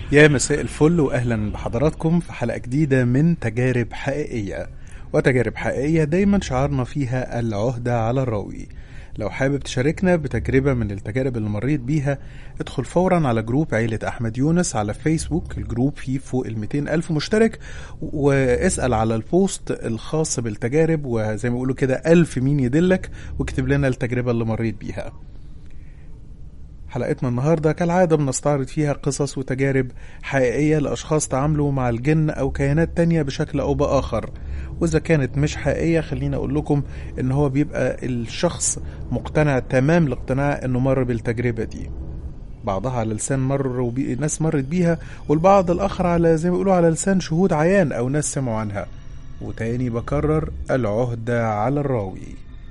يا مساء الفل واهلا بحضراتكم في حلقه جديده من تجارب حقيقيه وتجارب حقيقيه دايما شعارنا فيها العهده على الراوي لو حابب تشاركنا بتجربة من التجارب اللي مريت بيها ادخل فورا على جروب عيلة أحمد يونس على فيسبوك الجروب فيه فوق ال ألف مشترك واسأل على البوست الخاص بالتجارب وزي ما بيقولوا كده ألف مين يدلك واكتب لنا التجربة اللي مريت بيها حلقتنا النهاردة كالعادة بنستعرض فيها قصص وتجارب حقيقية لأشخاص تعاملوا مع الجن أو كيانات تانية بشكل أو بآخر وإذا كانت مش حقيقية خليني أقول لكم إن هو بيبقى الشخص مقتنع تمام الاقتناع إنه مر بالتجربة دي بعضها على لسان مر وبي... ناس مرت بيها والبعض الآخر على زي ما بيقولوا على لسان شهود عيان أو ناس سمعوا عنها وتاني بكرر العهدة على الراوي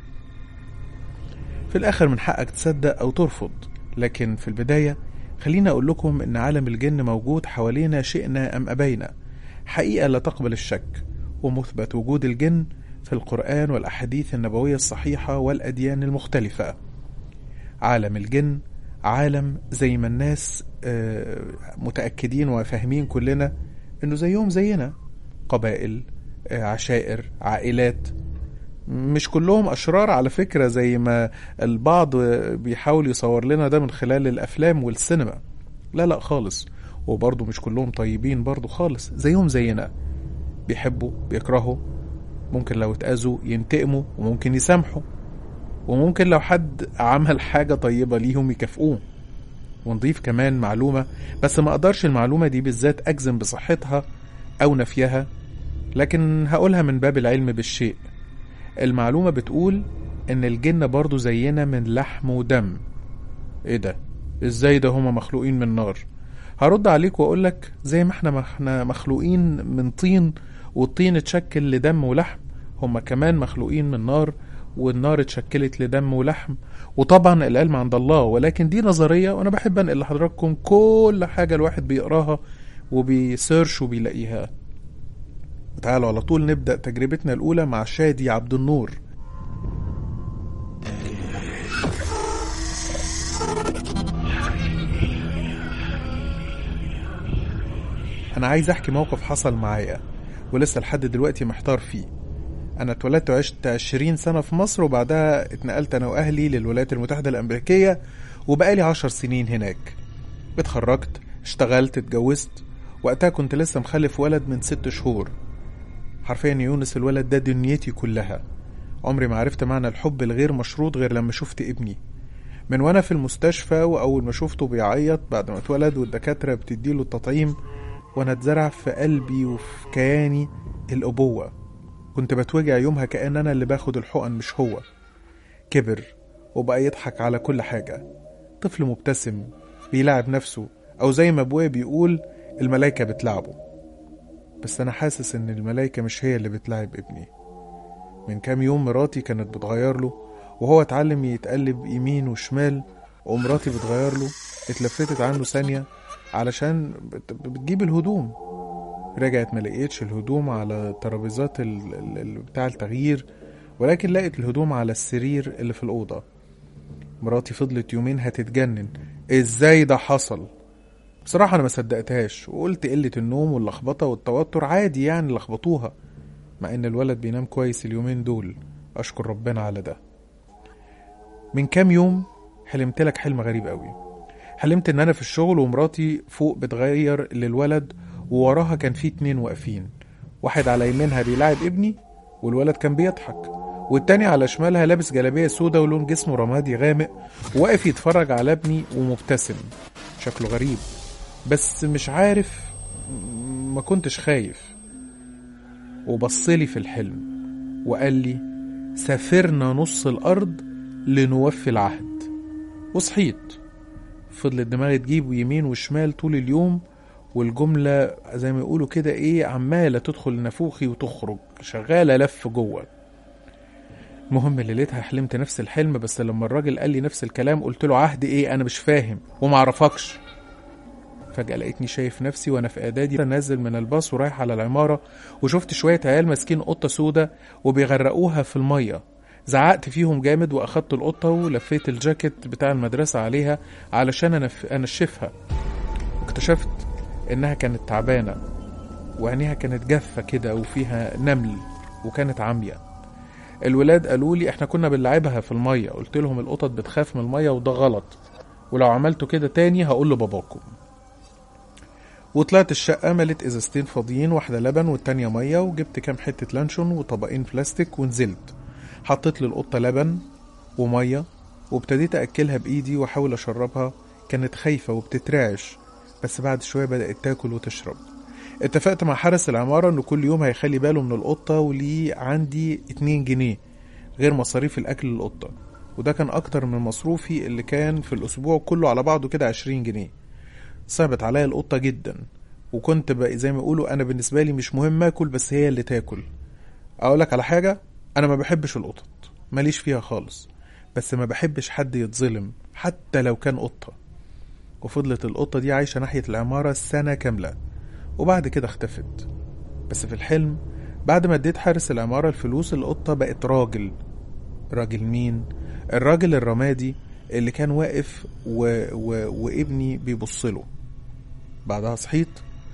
في الآخر من حقك تصدق أو ترفض لكن في البداية خلينا أقول لكم إن عالم الجن موجود حوالينا شئنا أم أبينا حقيقة لا تقبل الشك ومثبت وجود الجن في القرآن والأحاديث النبوية الصحيحة والأديان المختلفة عالم الجن عالم زي ما الناس متأكدين وفاهمين كلنا إنه زيهم زينا قبائل عشائر عائلات مش كلهم أشرار على فكرة زي ما البعض بيحاول يصور لنا ده من خلال الأفلام والسينما لا لا خالص وبرضه مش كلهم طيبين برضه خالص زيهم زينا بيحبوا بيكرهوا ممكن لو اتأذوا ينتقموا وممكن يسامحوا وممكن لو حد عمل حاجة طيبة ليهم يكافئوه ونضيف كمان معلومة بس ما أقدرش المعلومة دي بالذات أجزم بصحتها أو نفيها لكن هقولها من باب العلم بالشيء المعلومة بتقول إن الجن برضو زينا من لحم ودم إيه ده؟ إزاي ده هما مخلوقين من نار؟ هرد عليك وأقولك زي ما احنا احنا مخلوقين من طين والطين اتشكل لدم ولحم هما كمان مخلوقين من نار والنار اتشكلت لدم ولحم وطبعا العلم عند الله ولكن دي نظرية وأنا بحب أنقل لحضراتكم كل حاجة الواحد بيقراها وبيسيرش وبيلاقيها تعالوا على طول نبدأ تجربتنا الأولى مع شادي عبد النور أنا عايز أحكي موقف حصل معايا ولسه لحد دلوقتي محتار فيه أنا اتولدت وعشت عشرين سنة في مصر وبعدها اتنقلت أنا وأهلي للولايات المتحدة الأمريكية وبقالي عشر سنين هناك اتخرجت اشتغلت اتجوزت وقتها كنت لسه مخلف ولد من ست شهور حرفيا يونس الولد ده دنيتي كلها عمري ما عرفت معنى الحب الغير مشروط غير لما شفت ابني من وانا في المستشفى واول ما شفته بيعيط بعد ما اتولد والدكاتره بتديله التطعيم وانا اتزرع في قلبي وفي كياني الابوه كنت بتوجع يومها كأن انا اللي باخد الحقن مش هو كبر وبقى يضحك على كل حاجه طفل مبتسم بيلعب نفسه او زي ما ابويا بيقول الملايكه بتلعبه بس أنا حاسس إن الملايكة مش هي اللي بتلعب ابني من كام يوم مراتي كانت بتغير له وهو اتعلم يتقلب يمين وشمال ومراتي بتغير له اتلفتت عنه ثانية علشان بتجيب الهدوم رجعت ما لقيتش الهدوم على ترابيزات بتاع التغيير ولكن لقيت الهدوم على السرير اللي في الأوضة مراتي فضلت يومين هتتجنن ازاي ده حصل بصراحة أنا ما صدقتهاش وقلت قلة النوم واللخبطة والتوتر عادي يعني لخبطوها مع إن الولد بينام كويس اليومين دول أشكر ربنا على ده من كام يوم حلمت لك حلم غريب قوي حلمت إن أنا في الشغل ومراتي فوق بتغير للولد ووراها كان في اتنين واقفين واحد على يمينها بيلعب ابني والولد كان بيضحك والتاني على شمالها لابس جلابية سودا ولون جسمه رمادي غامق وواقف يتفرج على ابني ومبتسم شكله غريب بس مش عارف ما كنتش خايف وبصلي في الحلم وقال لي سافرنا نص الأرض لنوفي العهد وصحيت فضلت دماغي تجيب يمين وشمال طول اليوم والجملة زي ما يقولوا كده ايه عمالة تدخل نافوخي وتخرج شغالة لف جوه المهم ليلتها حلمت نفس الحلم بس لما الراجل قال لي نفس الكلام قلت له عهد ايه انا مش فاهم ومعرفكش فجأة لقيتني شايف نفسي وأنا في إعدادي نازل من الباص ورايح على العمارة وشفت شوية عيال ماسكين قطة سودة وبيغرقوها في المية زعقت فيهم جامد وأخدت القطة ولفيت الجاكيت بتاع المدرسة عليها علشان أنف... أنشفها اكتشفت إنها كانت تعبانة وعينيها كانت جافة كده وفيها نمل وكانت عامية الولاد قالوا لي احنا كنا بنلعبها في المية قلت لهم القطط بتخاف من المية وده غلط ولو عملتوا كده تاني هقول لباباكم وطلعت الشقة ملت ازازتين فاضيين واحدة لبن والتانية مية وجبت كام حتة لانشون وطبقين بلاستيك ونزلت حطيت للقطة لبن ومية وابتديت أكلها بإيدي وأحاول أشربها كانت خايفة وبتترعش بس بعد شوية بدأت تاكل وتشرب اتفقت مع حارس العمارة إنه كل يوم هيخلي باله من القطة وليه عندي اتنين جنيه غير مصاريف الأكل للقطة وده كان أكتر من مصروفي اللي كان في الأسبوع كله على بعضه كده عشرين جنيه صعبت عليا القطة جدا وكنت بقى زي ما يقولوا أنا بالنسبة لي مش مهم آكل بس هي اللي تاكل أقولك على حاجة أنا ما بحبش القطط ماليش فيها خالص بس ما بحبش حد يتظلم حتى لو كان قطة وفضلت القطة دي عايشة ناحية العمارة سنة كاملة وبعد كده اختفت بس في الحلم بعد ما اديت حارس العمارة الفلوس القطة بقت راجل راجل مين؟ الراجل الرمادي اللي كان واقف و... و... وابني بيبصله بعدها صحيت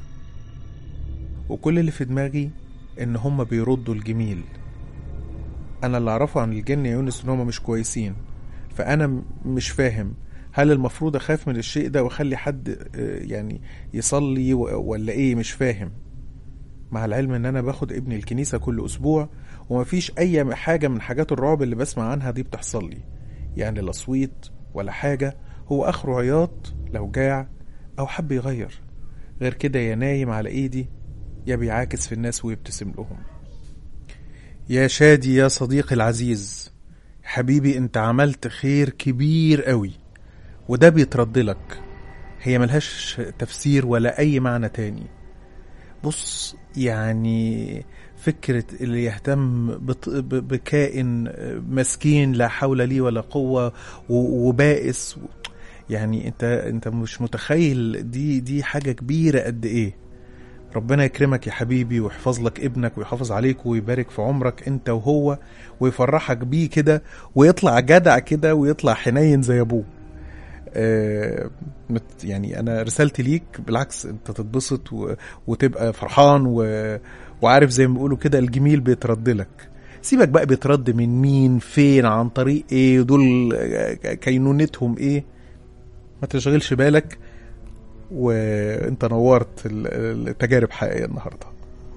وكل اللي في دماغي ان هما بيردوا الجميل انا اللي اعرفه عن الجن يا يونس ان هما مش كويسين فانا م- مش فاهم هل المفروض اخاف من الشيء ده واخلي حد آه، يعني يصلي و- ولا ايه مش فاهم مع العلم ان انا باخد ابني الكنيسة كل اسبوع ومفيش اي حاجة من حاجات الرعب اللي بسمع عنها دي بتحصل لي يعني لا صويت ولا حاجة هو اخره عياط لو جاع او حب يغير غير كده يا نايم على ايدي يا بيعاكس في الناس ويبتسم لهم يا شادي يا صديقي العزيز حبيبي انت عملت خير كبير قوي وده بيترد لك هي ملهاش تفسير ولا اي معنى تاني بص يعني فكرة اللي يهتم بط- ب- بكائن مسكين لا حول لي ولا قوة و- وبائس يعني انت انت مش متخيل دي دي حاجة كبيرة قد ايه ربنا يكرمك يا حبيبي ويحفظ لك ابنك ويحافظ عليك ويبارك في عمرك انت وهو ويفرحك بيه كده ويطلع جدع كده ويطلع حنين زي ابوه آه، مت- يعني انا رسالتي ليك بالعكس انت تتبسط و... وتبقى فرحان و... وعارف زي ما بيقولوا كده الجميل بيترد لك سيبك بقى بيترد من مين فين عن طريق ايه دول آه، كينونتهم ايه ما تشغلش بالك وانت نورت ال- التجارب حقيقيه النهارده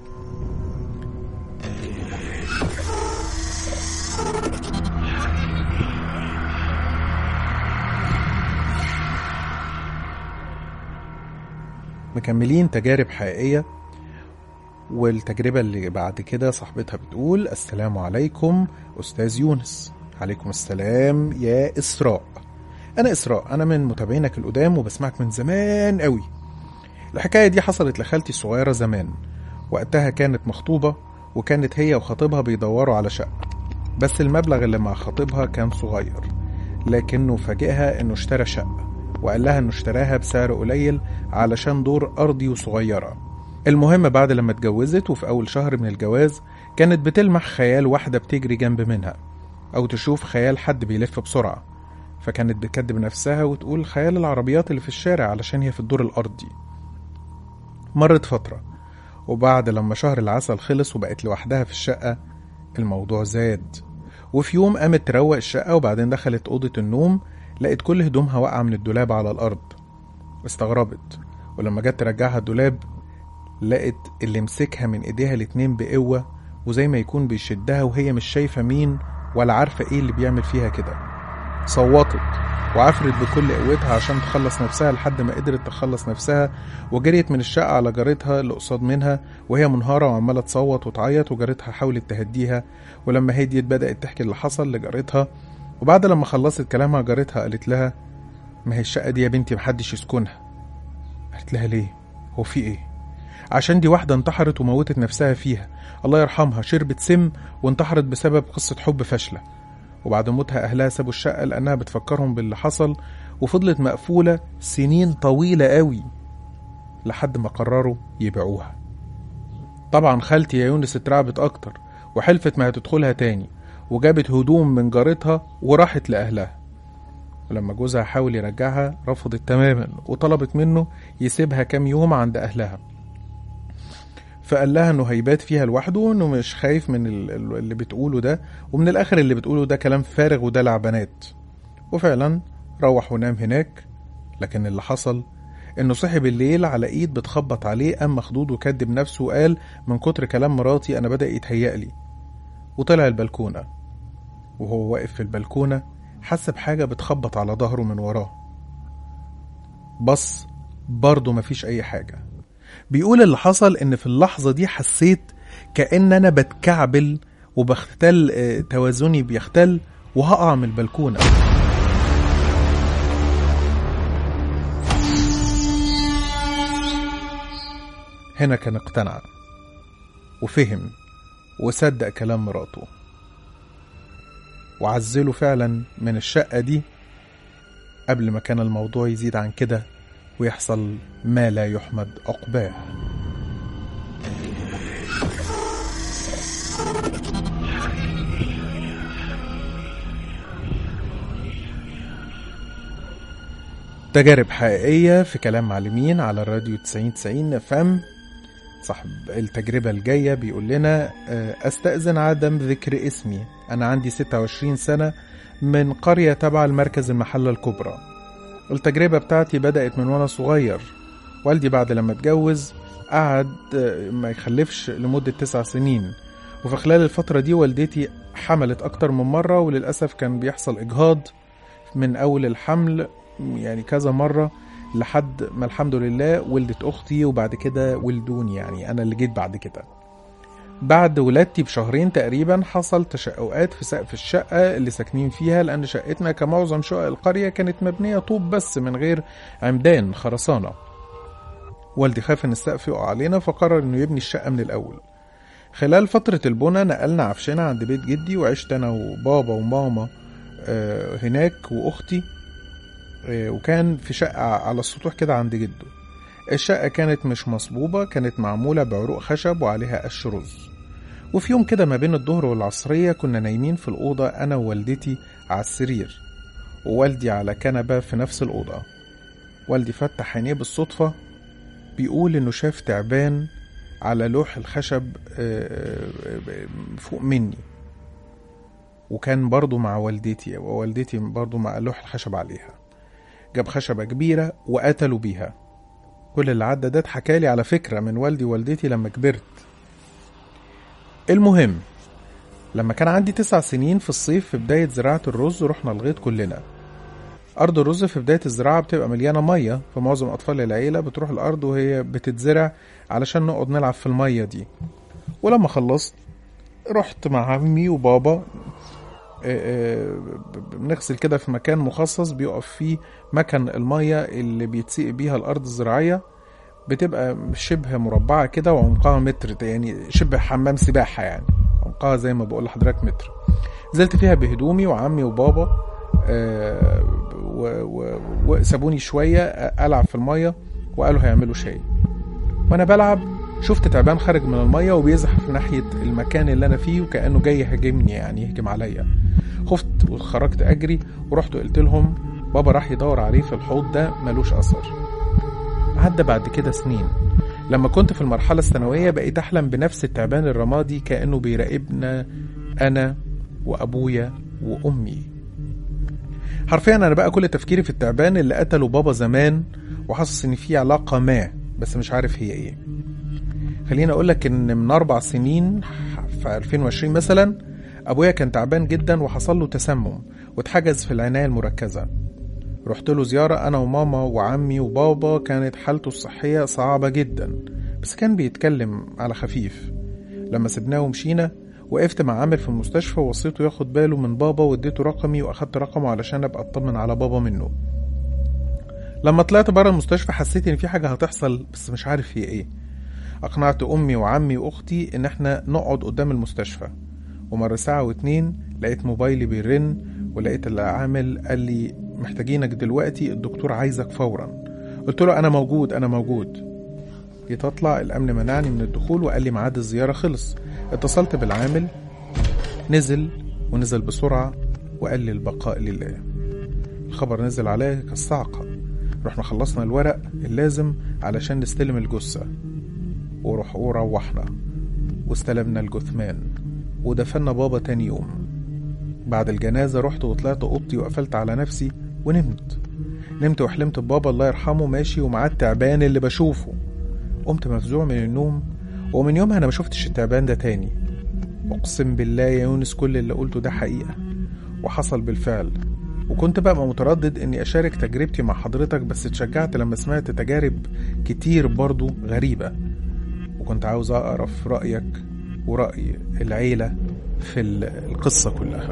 مكملين تجارب حقيقية والتجربة اللي بعد كده صاحبتها بتقول السلام عليكم أستاذ يونس عليكم السلام يا إسراء أنا إسراء أنا من متابعينك القدام وبسمعك من زمان قوي الحكاية دي حصلت لخالتي الصغيرة زمان وقتها كانت مخطوبة وكانت هي وخطيبها بيدوروا على شقة بس المبلغ اللي مع خطيبها كان صغير لكنه فاجئها انه اشترى شقة وقال لها انه اشتراها بسعر قليل علشان دور ارضي وصغيرة المهم بعد لما اتجوزت وفي اول شهر من الجواز كانت بتلمح خيال واحدة بتجري جنب منها او تشوف خيال حد بيلف بسرعة فكانت بتكدب نفسها وتقول خيال العربيات اللي في الشارع علشان هي في الدور الارضي مرت فترة وبعد لما شهر العسل خلص وبقت لوحدها في الشقة الموضوع زاد وفي يوم قامت تروق الشقة وبعدين دخلت أوضة النوم لقت كل هدومها واقعة من الدولاب على الأرض استغربت ولما جت ترجعها الدولاب لقت اللي مسكها من ايديها الاتنين بقوة وزي ما يكون بيشدها وهي مش شايفة مين ولا عارفة ايه اللي بيعمل فيها كده صوتت وعفرت بكل قوتها عشان تخلص نفسها لحد ما قدرت تخلص نفسها وجريت من الشقة على جارتها اللي قصاد منها وهي منهارة وعمالة تصوت وتعيط وجارتها حاولت تهديها ولما هديت بدأت تحكي اللي حصل لجارتها وبعد لما خلصت كلامها جارتها قالت لها ما هي الشقة دي يا بنتي محدش يسكنها قالت لها ليه هو في ايه عشان دي واحدة انتحرت وموتت نفسها فيها الله يرحمها شربت سم وانتحرت بسبب قصة حب فاشلة وبعد موتها أهلها سابوا الشقة لأنها بتفكرهم باللي حصل وفضلت مقفولة سنين طويلة قوي لحد ما قرروا يبيعوها طبعا خالتي يا يونس اترعبت أكتر وحلفت ما هتدخلها تاني وجابت هدوم من جارتها وراحت لأهلها ولما جوزها حاول يرجعها رفضت تماما وطلبت منه يسيبها كام يوم عند أهلها فقال لها انه هيبات فيها لوحده وانه مش خايف من ال- ال- اللي بتقوله ده ومن الاخر اللي بتقوله ده كلام فارغ وده لعبنات وفعلا روح ونام هناك لكن اللي حصل انه صحي بالليل على ايد بتخبط عليه قام مخضوض وكدب نفسه وقال من كتر كلام مراتي انا بدأ يتهيألي وطلع البلكونة وهو واقف في البلكونة حس بحاجة بتخبط على ظهره من وراه بص برضه مفيش أي حاجة بيقول اللي حصل إن في اللحظة دي حسيت كأن أنا بتكعبل وبختل آه، توازني بيختل وهقع من البلكونة هنا كان اقتنع وفهم وصدق كلام مراته وعزله فعلا من الشقة دي قبل ما كان الموضوع يزيد عن كده ويحصل ما لا يحمد عقباه تجارب حقيقية في كلام معلمين على الراديو 9090 فم صاحب التجربة الجاية بيقول لنا آه، أستأذن عدم ذكر اسمي أنا عندي 26 سنة من قرية تبع المركز المحلة الكبرى التجربة بتاعتي بدأت من وأنا صغير والدي بعد لما اتجوز قعد آه، ما يخلفش لمدة تسع سنين وفي خلال الفترة دي والدتي حملت أكتر من مرة وللأسف كان بيحصل إجهاض من أول الحمل يعني كذا مرة لحد ما الحمد لله ولدت أختي وبعد كده ولدوني يعني أنا اللي جيت بعد كده بعد ولادتي بشهرين تقريبا حصل تشققات في سقف الشقة اللي ساكنين فيها لأن شقتنا كمعظم شقق القرية كانت مبنية طوب بس من غير عمدان خرسانة والدي خاف ان السقف يقع علينا فقرر انه يبني الشقة من الأول خلال فترة البنا نقلنا عفشنا عند بيت جدي وعشت أنا وبابا وماما آه، هناك وأختي آه، وكان في شقة على السطوح كده عند جده الشقة كانت مش مصبوبة كانت معمولة بعروق خشب وعليها قش رز وفي يوم كده ما بين الظهر والعصرية كنا نايمين في الأوضة أنا ووالدتي على السرير ووالدي على كنبة في نفس الأوضة والدي فتح عينيه بالصدفة بيقول إنه شاف تعبان على لوح الخشب آه، آه، فوق مني وكان برضو مع والدتي ووالدتي برضو مع لوح الخشب عليها جاب خشبة كبيرة وقتلوا بيها كل اللي عدى ده اتحكالي على فكرة من والدي ووالدتي لما كبرت المهم لما كان عندي تسع سنين في الصيف في بداية زراعة الرز رحنا الغيط كلنا أرض الرز في بداية الزراعة بتبقى مليانة مية فمعظم أطفال العيلة بتروح الأرض وهي بتتزرع علشان نقعد نلعب في المية دي ولما خلصت رحت مع عمي وبابا آه، آه، بنغسل كده في مكان مخصص بيقف فيه مكن المية اللي بيتسقي بيها الأرض الزراعية بتبقى شبه مربعة كده وعمقها متر يعني شبه حمام سباحة يعني عمقها زي ما بقول لحضرتك متر نزلت فيها بهدومي وعمي وبابا آه، و- و- وسابوني شوية ألعب في المية وقالوا هيعملوا شاي وأنا بلعب شفت تعبان خارج من المية وبيزحف ناحية المكان اللي أنا فيه وكأنه جاي يهاجمني يعني يهجم عليا خفت وخرجت أجري ورحت قلت لهم بابا راح يدور عليه في الحوض ده ملوش أثر عدى بعد كده سنين لما كنت في المرحلة الثانوية بقيت أحلم بنفس التعبان الرمادي كأنه بيراقبنا أنا وأبويا وأمي حرفيا أنا بقى كل تفكيري في التعبان اللي قتله بابا زمان وحاسس إن في علاقة ما بس مش عارف هي إيه خليني أقول لك إن من أربع سنين في 2020 مثلا أبويا كان تعبان جدا وحصل له تسمم واتحجز في العناية المركزة رحت له زيارة أنا وماما وعمي وبابا كانت حالته الصحية صعبة جدا بس كان بيتكلم على خفيف لما سبناه ومشينا وقفت مع عامل في المستشفى ووصيته ياخد باله من بابا واديته رقمي واخدت رقمه علشان ابقى اطمن على بابا منه لما طلعت بره المستشفى حسيت ان في حاجة هتحصل بس مش عارف هي ايه اقنعت امي وعمي واختي ان احنا نقعد قدام المستشفى ومر ساعة واتنين لقيت موبايلي بيرن ولقيت العامل قال لي محتاجينك دلوقتي الدكتور عايزك فورا قلت له انا موجود انا موجود جيت اطلع الامن منعني من الدخول وقال لي ميعاد الزياره خلص اتصلت بالعامل نزل ونزل بسرعه وقال لي البقاء لله الخبر نزل عليا كالصعقة رحنا خلصنا الورق اللازم علشان نستلم الجثة وروح وروحنا واستلمنا الجثمان ودفنا بابا تاني يوم بعد الجنازة رحت وطلعت أوضتي وقفلت على نفسي ونمت نمت وحلمت ببابا الله يرحمه ماشي ومعاه التعبان اللي بشوفه قمت مفزوع من النوم ومن يومها أنا ما شفتش التعبان ده تاني أقسم بالله يا يونس كل اللي قلته ده حقيقة وحصل بالفعل وكنت بقى متردد اني اشارك تجربتي مع حضرتك بس اتشجعت لما سمعت تجارب كتير برضو غريبة وكنت عاوز اعرف رأيك ورأي العيلة في القصة كلها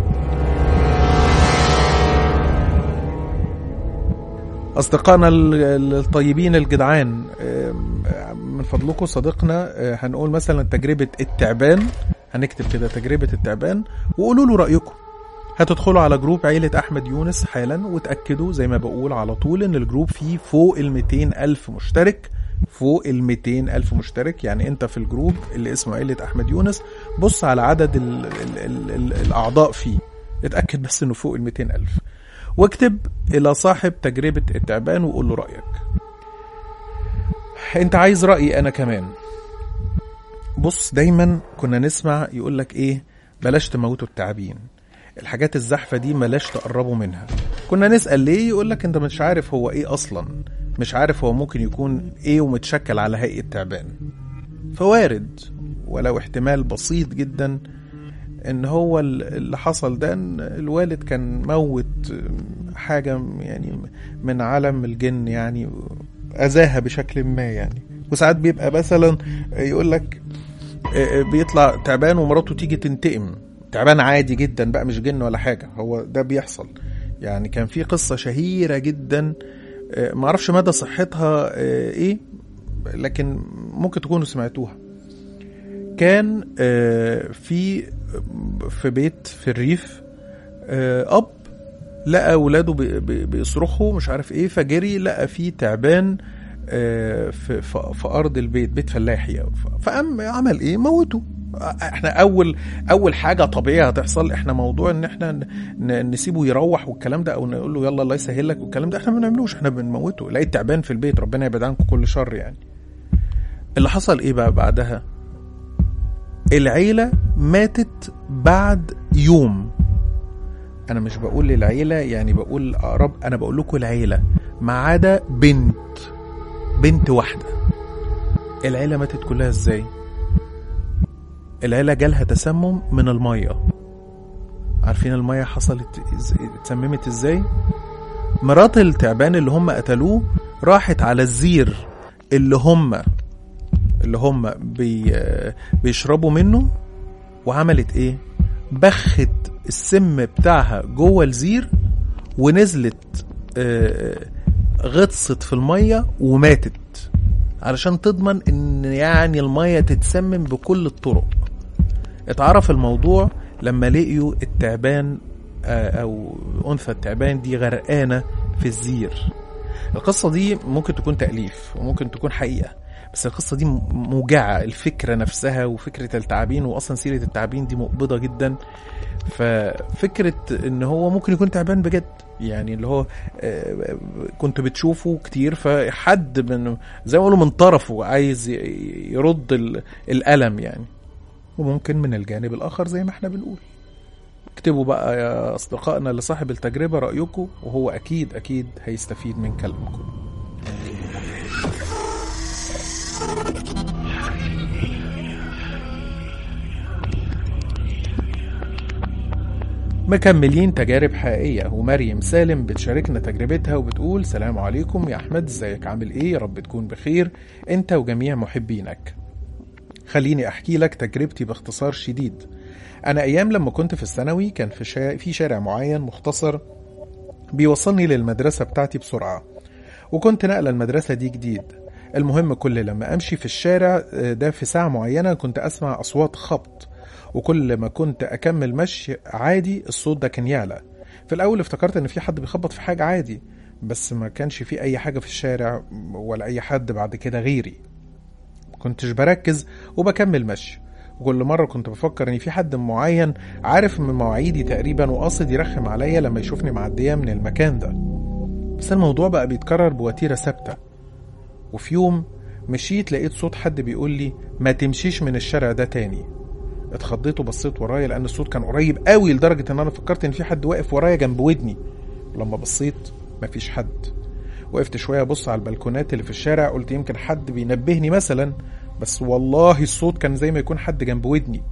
أصدقائنا الطيبين الجدعان من فضلكم صديقنا هنقول مثلا تجربة التعبان هنكتب كده تجربة التعبان وقولوا له رأيكم هتدخلوا على جروب عيلة أحمد يونس حالا وتأكدوا زي ما بقول على طول إن الجروب فيه فوق ال 200 ألف مشترك فوق ال 200 ألف مشترك يعني أنت في الجروب اللي اسمه عيلة أحمد يونس بص على عدد ال ال ال ال الأعضاء فيه اتأكد بس إنه فوق ال 200 ألف واكتب إلى صاحب تجربة التعبان وقول له رأيك أنت عايز رأيي أنا كمان بص دايما كنا نسمع يقول لك إيه بلاش تموتوا التعابين الحاجات الزحفة دي بلاش تقربوا منها كنا نسأل ليه يقول لك انت مش عارف هو ايه اصلا مش عارف هو ممكن يكون ايه ومتشكل على هيئة تعبان فوارد ولو احتمال بسيط جدا ان هو اللي حصل ده ان الوالد كان موت حاجة يعني من عالم الجن يعني اذاها بشكل ما يعني وساعات بيبقى مثلا يقول لك بيطلع تعبان ومراته تيجي تنتقم تعبان عادي جدا بقى مش جن ولا حاجه هو ده بيحصل يعني كان في قصه شهيره جدا ما اعرفش مدى صحتها ايه لكن ممكن تكونوا سمعتوها كان في في بيت في الريف اب لقى ولاده بيصرخوا مش عارف ايه فجري لقى في تعبان في, في ارض البيت بيت فلاحي فقام عمل ايه موته احنا اول اول حاجه طبيعيه هتحصل احنا موضوع ان احنا نسيبه يروح والكلام ده او نقول له يلا الله يسهل لك والكلام ده احنا ما بنعملوش احنا بنموته لقيت تعبان في البيت ربنا يبعد عنكم كل شر يعني اللي حصل ايه بقى بعدها العيله ماتت بعد يوم انا مش بقول للعيله يعني بقول اقرب انا بقول لكم العيله ما عدا بنت بنت واحده العيله ماتت كلها ازاي العيلة جالها تسمم من المية عارفين المية حصلت اتسممت ازاي مرات التعبان اللي هم قتلوه راحت على الزير اللي هم اللي هم بي بيشربوا منه وعملت ايه بخت السم بتاعها جوه الزير ونزلت غطست في المية وماتت علشان تضمن ان يعني المية تتسمم بكل الطرق اتعرف الموضوع لما لقيوا التعبان او انثى التعبان دي غرقانه في الزير القصه دي ممكن تكون تاليف وممكن تكون حقيقه بس القصه دي موجعه الفكره نفسها وفكره التعابين واصلا سيره التعابين دي مقبضه جدا ففكره ان هو ممكن يكون تعبان بجد يعني اللي هو كنت بتشوفه كتير فحد من زي ما يقولوا من طرفه عايز يرد الالم يعني وممكن من الجانب الآخر زي ما احنا بنقول اكتبوا بقى يا أصدقائنا لصاحب التجربة رأيكم وهو أكيد أكيد هيستفيد من كلامكم مكملين تجارب حقيقية ومريم سالم بتشاركنا تجربتها وبتقول سلام عليكم يا أحمد ازيك عامل ايه يا رب تكون بخير انت وجميع محبينك خليني احكي لك تجربتي باختصار شديد انا ايام لما كنت في الثانوي كان في, شا... في شارع معين مختصر بيوصلني للمدرسة بتاعتي بسرعة وكنت نقلة المدرسة دي جديد المهم كل لما امشي في الشارع ده في ساعة معينة كنت اسمع اصوات خبط وكل ما كنت اكمل مشي عادي الصوت ده كان يعلى في الاول افتكرت ان في حد بيخبط في حاجة عادي بس ما كانش في اي حاجة في الشارع ولا اي حد بعد كده غيري كنتش بركز وبكمل مشي وكل مرة كنت بفكر إن في حد معين عارف من مواعيدي تقريبا وقاصد يرخم عليا لما يشوفني معدية من المكان ده بس الموضوع بقى بيتكرر بوتيرة ثابتة وفي يوم مشيت لقيت صوت حد بيقول لي ما تمشيش من الشارع ده تاني اتخضيت وبصيت ورايا لان الصوت كان قريب قوي لدرجه ان انا فكرت ان في حد واقف ورايا جنب ودني ولما بصيت مفيش حد وقفت شويه ابص على البلكونات اللي في الشارع قلت يمكن حد بينبهني مثلا بس والله الصوت كان زي ما يكون حد جنب ودني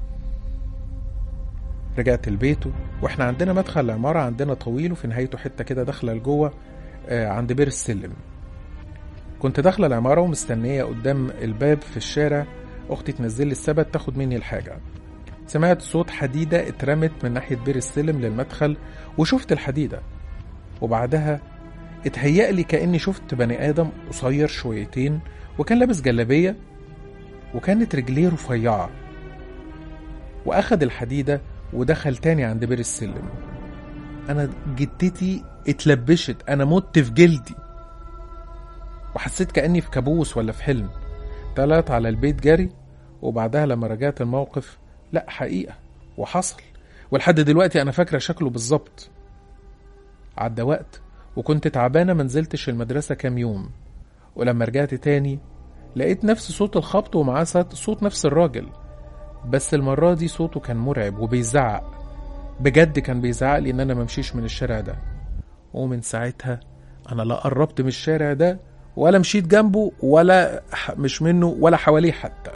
رجعت البيت واحنا عندنا مدخل العمارة عندنا طويل وفي نهايته حتة كده داخلة لجوه آه، عند بير السلم كنت داخلة العمارة ومستنية قدام الباب في الشارع أختي تنزل لي السبت تاخد مني الحاجة سمعت صوت حديدة اترمت من ناحية بير السلم للمدخل وشفت الحديدة وبعدها اتهيأ لي كأني شفت بني آدم قصير شويتين وكان لابس جلابية وكانت رجليه رفيعة وأخد الحديدة ودخل تاني عند بير السلم أنا جدتي اتلبشت أنا مت في جلدي وحسيت كأني في كابوس ولا في حلم طلعت على البيت جري وبعدها لما رجعت الموقف لا حقيقة وحصل ولحد دلوقتي أنا فاكرة شكله بالظبط عدى وقت وكنت تعبانة منزلتش المدرسة كام يوم ولما رجعت تاني لقيت نفس صوت الخبط ومعاه صوت- صوت نفس الراجل بس المرة دي صوته كان مرعب وبيزعق بجد كان بيزعق لي ان انا ممشيش من الشارع ده ومن ساعتها انا لا قربت من الشارع ده ولا مشيت جنبه ولا ح- مش منه ولا حواليه حتى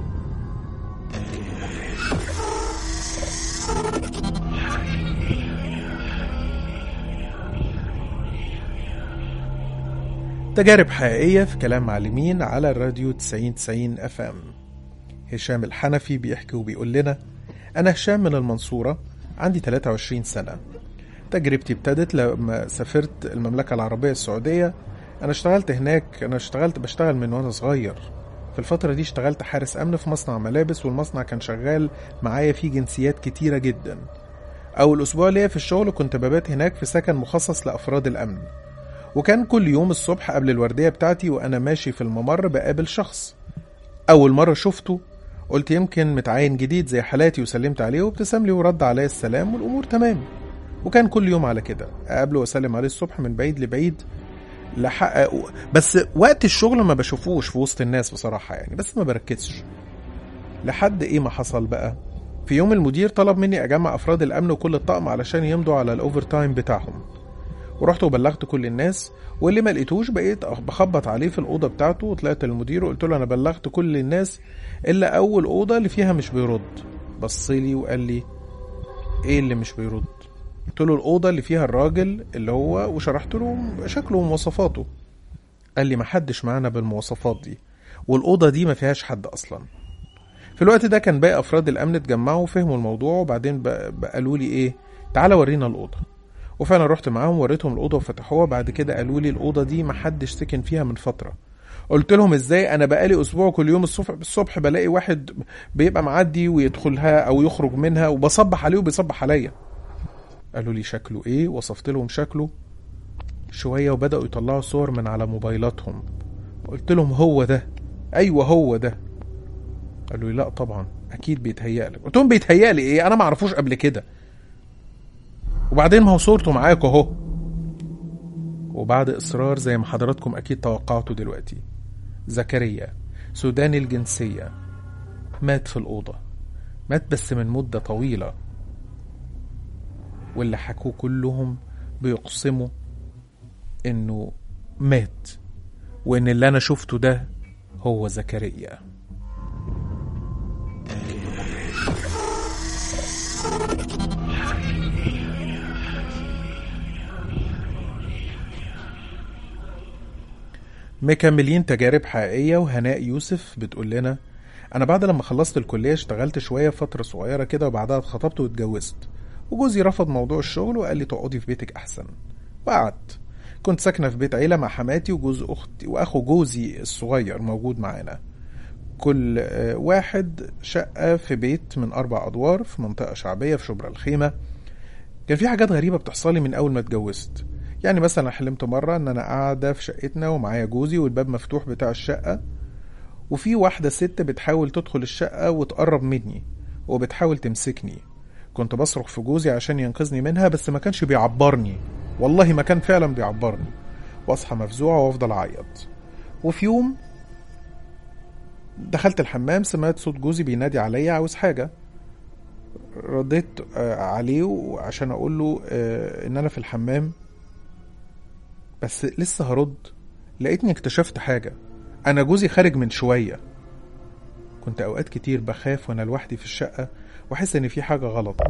تجارب حقيقية في كلام معلمين على الراديو 90 90 اف ام هشام الحنفي بيحكي وبيقول لنا أنا هشام من المنصورة عندي 23 سنة تجربتي ابتدت لما سافرت المملكة العربية السعودية أنا اشتغلت هناك أنا اشتغلت بشتغل من وأنا صغير في الفترة دي اشتغلت حارس أمن في مصنع ملابس والمصنع كان شغال معايا فيه جنسيات كتيرة جدا أول أسبوع ليا في الشغل كنت ببات هناك في سكن مخصص لأفراد الأمن وكان كل يوم الصبح قبل الوردية بتاعتي وأنا ماشي في الممر بقابل شخص أول مرة شفته قلت يمكن متعين جديد زي حالاتي وسلمت عليه وابتسم لي ورد عليا السلام والأمور تمام وكان كل يوم على كده أقابله وأسلم عليه الصبح من بعيد لبعيد لحق بس وقت الشغل ما بشوفوش في وسط الناس بصراحة يعني بس ما بركزش لحد إيه ما حصل بقى في يوم المدير طلب مني أجمع أفراد الأمن وكل الطقم علشان يمضوا على الأوفر تايم بتاعهم ورحت وبلغت كل الناس واللي ما لقيتوش بقيت بخبط عليه في الاوضه بتاعته وطلعت للمدير وقلت له انا بلغت كل الناس الا اول اوضه اللي فيها مش بيرد بص لي وقال لي ايه اللي مش بيرد قلت له الاوضه اللي فيها الراجل اللي هو وشرحت له شكله ومواصفاته قال لي ما حدش معانا بالمواصفات دي والاوضه دي ما فيهاش حد اصلا في الوقت ده كان باقي افراد الامن اتجمعوا وفهموا الموضوع وبعدين بقى بقى قالوا لي ايه تعالى ورينا الاوضه وفعلا رحت معاهم وريتهم الاوضه وفتحوها بعد كده قالوا لي الاوضه دي محدش سكن فيها من فتره قلت لهم ازاي انا بقالي اسبوع كل يوم الصبح الصبح بلاقي واحد بيبقى معدي ويدخلها او يخرج منها وبصبح عليه وبيصبح عليا قالوا لي شكله ايه وصفت لهم شكله شويه وبداوا يطلعوا صور من على موبايلاتهم قلت لهم هو ده ايوه هو ده قالوا لي لا طبعا اكيد بيتهيأ لك قلت لهم بيتهيأ لي ايه انا ما اعرفوش قبل كده وبعدين ما هو صورته معاكوا اهو وبعد اصرار زي ما حضراتكم اكيد توقعتوا دلوقتي زكريا سوداني الجنسيه مات في الاوضه مات بس من مده طويله واللي حكوه كلهم بيقسموا انه مات وان اللي انا شفته ده هو زكريا مكملين تجارب حقيقية وهناء يوسف بتقول لنا أنا بعد لما خلصت الكلية اشتغلت شوية فترة صغيرة كده وبعدها اتخطبت واتجوزت وجوزي رفض موضوع الشغل وقال لي تقعدي في بيتك أحسن وقعدت كنت ساكنة في بيت عيلة مع حماتي وجوز أختي وأخو جوزي الصغير موجود معانا كل آه، واحد شقة في بيت من أربع أدوار في منطقة شعبية في شبرا الخيمة كان في حاجات غريبة بتحصل لي من أول ما اتجوزت يعني مثلا حلمت مرة إن أنا قاعدة في شقتنا ومعايا جوزي والباب مفتوح بتاع الشقة وفي واحدة ست بتحاول تدخل الشقة وتقرب مني وبتحاول تمسكني كنت بصرخ في جوزي عشان ينقذني منها بس ما كانش بيعبرني والله ما كان فعلا بيعبرني واصحى مفزوعة وافضل اعيط وفي يوم دخلت الحمام سمعت صوت جوزي بينادي عليا عاوز حاجة رديت آه، عليه عشان اقول له آه، ان انا في الحمام بس لسه هرد لقيتني اكتشفت حاجة انا جوزي خارج من شوية كنت اوقات كتير بخاف وانا لوحدي في الشقة واحس ان في حاجة غلط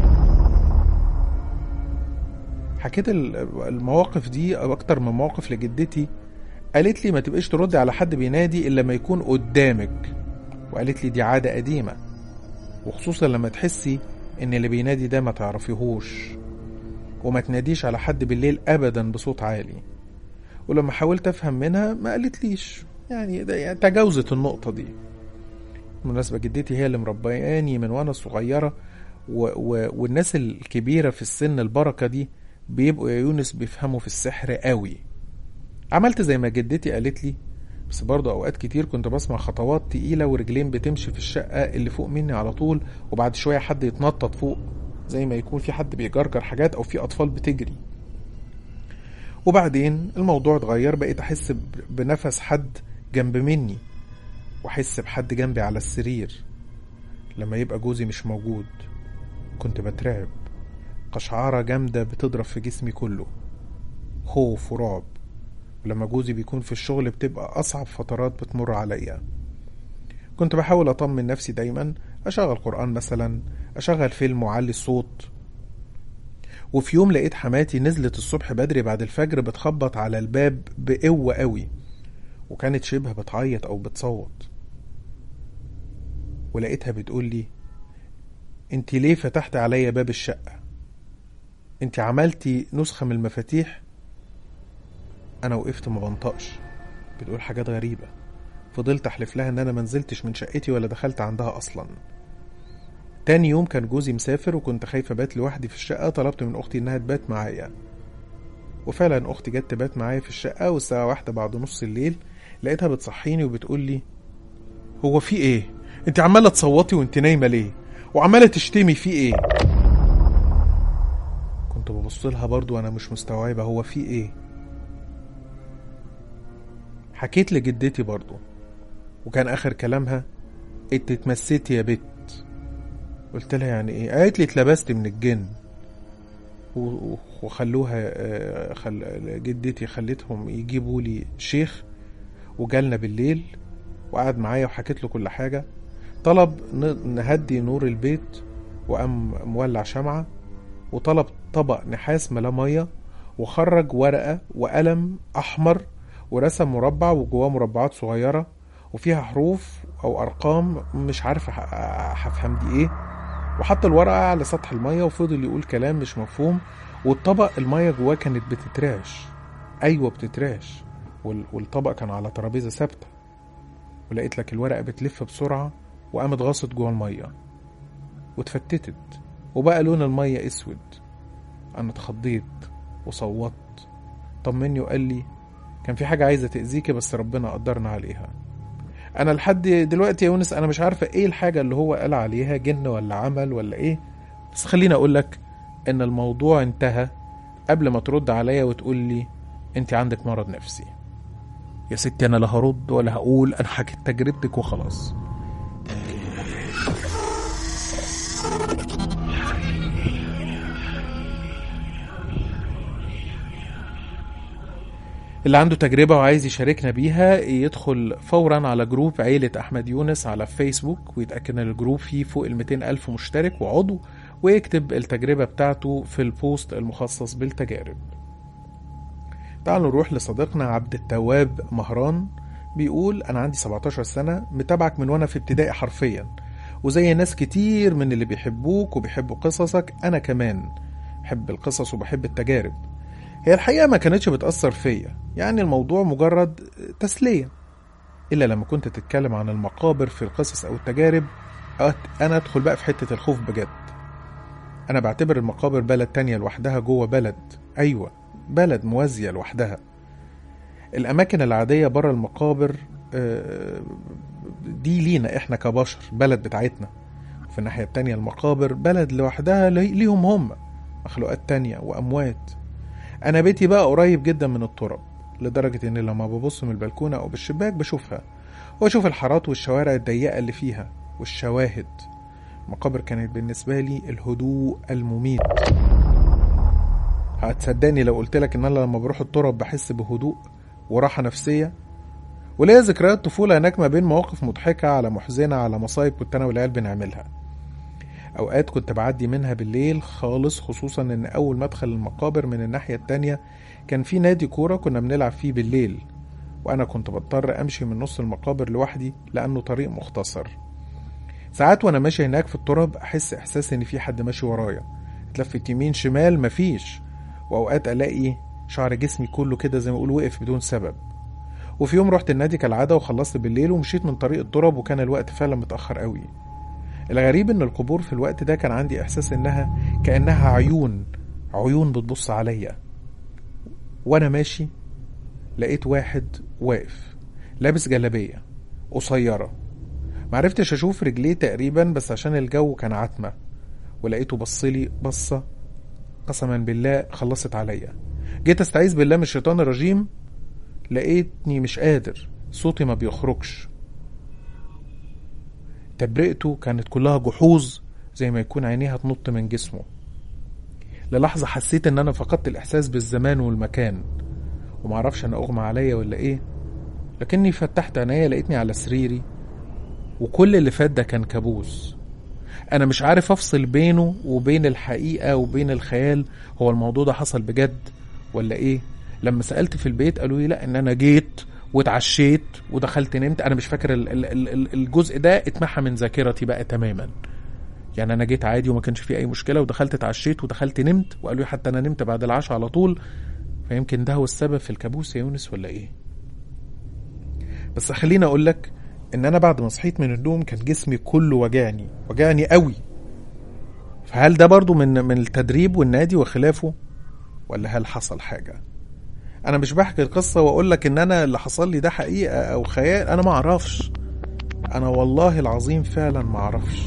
حكيت ال- المواقف دي او اكتر من موقف لجدتي قالت لي ما تبقيش تردي على حد بينادي الا لما يكون قدامك وقالت لي دي عادة قديمة وخصوصا لما تحسي ان اللي بينادي ده ما تعرفيهوش وما تناديش على حد بالليل ابدا بصوت عالي ولما حاولت افهم منها ما قالتليش يعني, ده يعني تجاوزت النقطة دي بالمناسبة جدتي هي اللي مربياني من وانا صغيرة و و والناس الكبيرة في السن البركة دي بيبقوا يا يونس بيفهموا في السحر قوي عملت زي ما جدتي قالت لي بس برضه اوقات كتير كنت بسمع خطوات تقيلة ورجلين بتمشي في الشقة اللي فوق مني على طول وبعد شوية حد يتنطط فوق زي ما يكون في حد بيجرجر حاجات او في اطفال بتجري وبعدين الموضوع اتغير بقيت احس ب- بنفس حد جنب مني واحس بحد جنبي على السرير لما يبقى جوزي مش موجود كنت بترعب قشعرة جامدة بتضرب في جسمي كله خوف ورعب ولما جوزي بيكون في الشغل بتبقى أصعب فترات بتمر عليا كنت بحاول أطمن نفسي دايما أشغل قرآن مثلا أشغل فيلم وأعلي الصوت وفي يوم لقيت حماتي نزلت الصبح بدري بعد الفجر بتخبط على الباب بقوة قوي وكانت شبه بتعيط أو بتصوت ولقيتها بتقول لي انت ليه فتحت عليا باب الشقة انت عملتي نسخة من المفاتيح انا وقفت ما بنطقش بتقول حاجات غريبة فضلت احلف لها ان انا منزلتش من شقتي ولا دخلت عندها اصلا تاني يوم كان جوزي مسافر وكنت خايفة بات لوحدي في الشقة طلبت من اختي انها تبات معايا وفعلا اختي جت تبات معايا في الشقة والساعة واحدة بعد نص الليل لقيتها بتصحيني وبتقول لي هو في ايه انت عمالة تصوتي وانت نايمة ليه وعمالة تشتمي في ايه كنت ببص لها برضو وانا مش مستوعبة هو في ايه حكيت لجدتي برضو وكان اخر كلامها انت اتمسيتي يا بت قلت لها يعني ايه قالت لي اتلبست من الجن و- و- وخلوها آه، خل... جدتي خلتهم يجيبوا لي شيخ وجالنا بالليل وقعد معايا وحكيت له كل حاجة طلب ن- نهدي نور البيت وقام مولع شمعة وطلب طبق نحاس ملاه مية وخرج ورقة وقلم أحمر ورسم مربع وجواه مربعات صغيرة وفيها حروف أو أرقام مش عارف ه- هفهم دي إيه وحط الورقة على سطح المية وفضل يقول كلام مش مفهوم والطبق المية جواه كانت بتترعش أيوة بتترعش وال- والطبق كان على ترابيزة ثابتة ولقيت لك الورقة بتلف بسرعة وقامت غاصت جوه المية واتفتتت وبقى لون المية اسود انا اتخضيت وصوتت طمني وقال لي كان في حاجة عايزة تأذيكي بس ربنا قدرنا عليها انا لحد دلوقتي يا يونس انا مش عارفة ايه الحاجة اللي هو قال عليها جن ولا عمل ولا ايه بس خليني اقولك ان الموضوع انتهى قبل ما ترد عليا وتقول لي انت عندك مرض نفسي يا ستي انا لا هرد ولا هقول انا حكيت تجربتك وخلاص اللي عنده تجربة وعايز يشاركنا بيها يدخل فورا على جروب عيلة أحمد يونس على فيسبوك ويتأكد إن الجروب فيه فوق ال 200 ألف مشترك وعضو ويكتب التجربة بتاعته في البوست المخصص بالتجارب تعالوا نروح لصديقنا عبد التواب مهران بيقول أنا عندي 17 سنة متابعك من وأنا في ابتدائي حرفيا وزي ناس كتير من اللي بيحبوك وبيحبوا قصصك أنا كمان بحب القصص وبحب التجارب هي الحقيقة ما كانتش بتأثر فيا يعني الموضوع مجرد تسلية إلا لما كنت تتكلم عن المقابر في القصص أو التجارب أت- أنا أدخل بقى في حتة الخوف بجد أنا بعتبر المقابر بلد تانية لوحدها جوه بلد أيوة بلد موازية لوحدها الأماكن العادية برا المقابر آه، دي لينا احنا كبشر بلد بتاعتنا وفي الناحية التانية المقابر بلد لوحدها لي- ليهم هم مخلوقات تانية وأموات أنا بيتي بقى قريب جدا من التراب لدرجة إن لما ببص من البلكونة أو بالشباك بشوفها وأشوف الحارات والشوارع الضيقة اللي فيها والشواهد المقابر كانت بالنسبة لي الهدوء المميت هتصدقني لو قلت لك ان انا لما بروح التراب بحس بهدوء وراحة نفسية وليا ذكريات طفولة هناك ما بين مواقف مضحكة على محزنة على مصايب كنت انا والعيال بنعملها اوقات كنت بعدي منها بالليل خالص خصوصا ان اول ما ادخل المقابر من الناحية التانية كان في نادي كورة كنا بنلعب فيه بالليل وانا كنت بضطر امشي من نص المقابر لوحدي لانه طريق مختصر ساعات وانا ماشي هناك في التراب احس احساس ان في حد ماشي ورايا اتلفت يمين شمال مفيش واوقات الاقي شعر جسمي كله كده زي ما اقول وقف بدون سبب وفي يوم رحت النادي كالعاده وخلصت بالليل ومشيت من طريق التراب وكان الوقت فعلا متاخر قوي الغريب ان القبور في الوقت ده كان عندي احساس انها كانها عيون عيون بتبص عليا وانا ماشي لقيت واحد واقف لابس جلابيه قصيره معرفتش اشوف رجليه تقريبا بس عشان الجو كان عتمه ولقيته بصلي بصه قسما بالله خلصت عليا جيت استعيذ بالله من الشيطان الرجيم لقيتني مش قادر صوتي ما بيخرجش تبرئته كانت كلها جحوظ زي ما يكون عينيها تنط من جسمه للحظة حسيت ان انا فقدت الاحساس بالزمان والمكان ومعرفش انا اغمى عليا ولا ايه لكني فتحت عينيا لقيتني على سريري وكل اللي فات ده كان كابوس انا مش عارف افصل بينه وبين الحقيقة وبين الخيال هو الموضوع ده حصل بجد ولا ايه لما سألت في البيت قالوا لي لا ان انا جيت واتعشيت ودخلت نمت انا مش فاكر ال- ال- ال- ال- الجزء ده اتمحى من ذاكرتي بقى تماما يعني انا جيت عادي وما كانش فيه اي مشكله ودخلت اتعشيت ودخلت نمت وقالوا لي حتى انا نمت بعد العشاء على طول فيمكن ده هو السبب في الكابوس يا يونس ولا ايه بس خليني اقول لك ان انا بعد ما صحيت من النوم كان جسمي كله وجعني وجعني قوي فهل ده برضو من من التدريب والنادي وخلافه ولا هل حصل حاجه انا مش بحكي القصه واقول لك ان انا اللي حصل لي ده حقيقه او خيال انا ما اعرفش انا والله العظيم فعلا ما اعرفش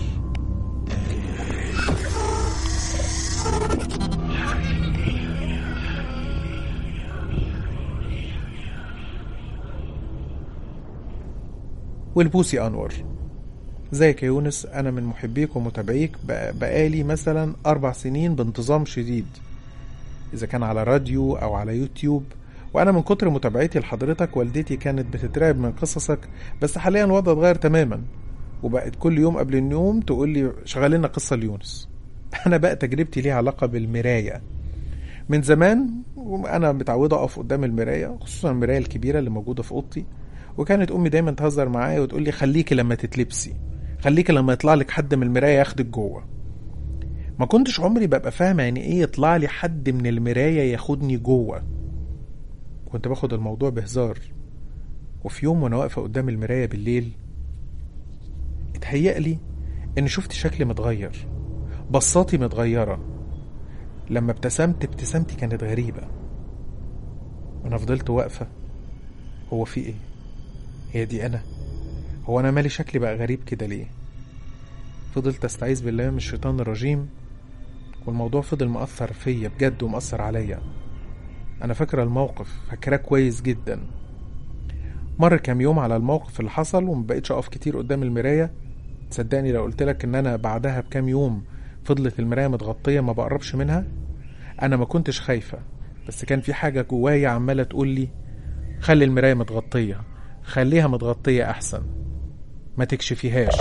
والبوسي انور ازيك يا يونس انا من محبيك ومتابعيك بق- بقالي مثلا اربع سنين بانتظام شديد اذا كان على راديو او على يوتيوب وانا من كتر متابعتي لحضرتك والدتي كانت بتترعب من قصصك بس حاليا الوضع اتغير تماما وبقت كل يوم قبل النوم تقول لي شغال لنا قصه ليونس انا بقى تجربتي ليها علاقه بالمرايه من زمان انا متعوده اقف قدام المرايه خصوصا المرايه الكبيره اللي موجوده في اوضتي وكانت امي دايما تهزر معايا وتقول لي خليكي لما تتلبسي خليكي لما يطلع لك حد من المرايه ياخدك جوه ما كنتش عمري ببقى فاهم يعني ايه يطلع لي حد من المرايه ياخدني جوه كنت باخد الموضوع بهزار وفي يوم وانا واقفه قدام المرايه بالليل اتهيأ لي اني شفت شكلي متغير بصاتي متغيره لما ابتسمت ابتسامتي كانت غريبه وانا فضلت واقفه هو في ايه هي دي انا هو انا مالي شكلي بقى غريب كده ليه فضلت استعيذ بالله من الشيطان الرجيم والموضوع فضل مأثر فيا بجد ومأثر عليا انا فاكره الموقف فاكراه كويس جدا مر كام يوم على الموقف اللي حصل ومبقتش اقف كتير قدام المرايه تصدقني لو قلت لك ان انا بعدها بكام يوم فضلت المرايه متغطيه ما بقربش منها انا ما كنتش خايفه بس كان في حاجه جوايا عماله تقول لي خلي المرايه متغطيه خليها متغطيه احسن ما تكشفيهاش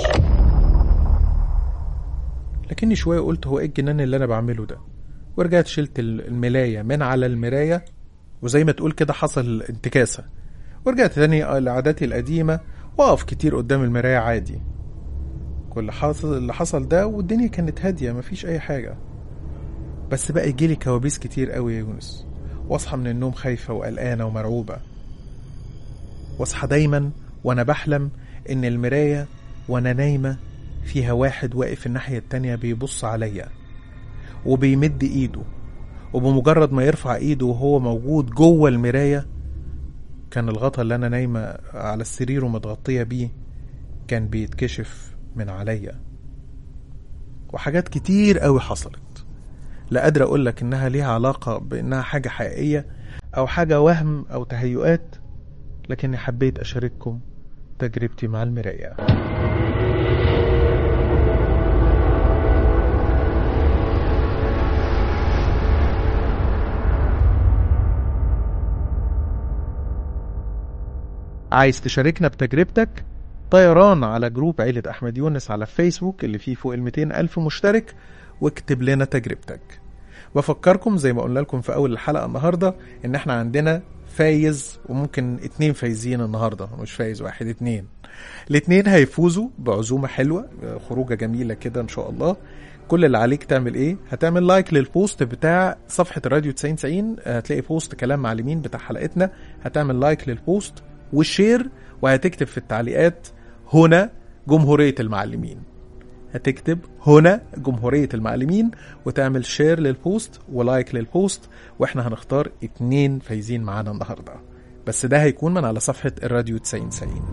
لكني شويه قلت هو ايه الجنان اللي انا بعمله ده ورجعت شلت الملايه من على المرايه وزي ما تقول كده حصل انتكاسه ورجعت تاني لعاداتي القديمه واقف كتير قدام المرايه عادي كل حاصل اللي حصل ده والدنيا كانت هاديه مفيش اي حاجه بس بقى يجيلي كوابيس كتير قوي يا يونس واصحى من النوم خايفه وقلقانه ومرعوبه واصحى دايما وانا بحلم ان المرايه وانا نايمه فيها واحد واقف الناحيه التانيه بيبص عليا وبيمد ايده وبمجرد ما يرفع ايده وهو موجود جوه المرايه كان الغطا اللي انا نايمه على السرير ومتغطيه بيه كان بيتكشف من عليا وحاجات كتير قوي حصلت لا قادر اقول لك انها ليها علاقة بانها حاجة حقيقية او حاجة وهم او تهيؤات لكني حبيت اشارككم تجربتي مع المراية عايز تشاركنا بتجربتك طيران على جروب عيلة أحمد يونس على فيسبوك اللي فيه فوق ال 200 ألف مشترك واكتب لنا تجربتك بفكركم زي ما قلنا لكم في أول الحلقة النهاردة إن احنا عندنا فايز وممكن اتنين فايزين النهاردة مش فايز واحد اتنين الاتنين هيفوزوا بعزومة حلوة خروجة جميلة كده إن شاء الله كل اللي عليك تعمل ايه هتعمل لايك للبوست بتاع صفحة راديو 9090 هتلاقي بوست كلام معلمين بتاع حلقتنا هتعمل لايك للبوست والشير وهتكتب في التعليقات هنا جمهورية المعلمين هتكتب هنا جمهورية المعلمين وتعمل شير للبوست ولايك للبوست واحنا هنختار اتنين فايزين معانا النهاردة بس ده هيكون من على صفحة الراديو 9090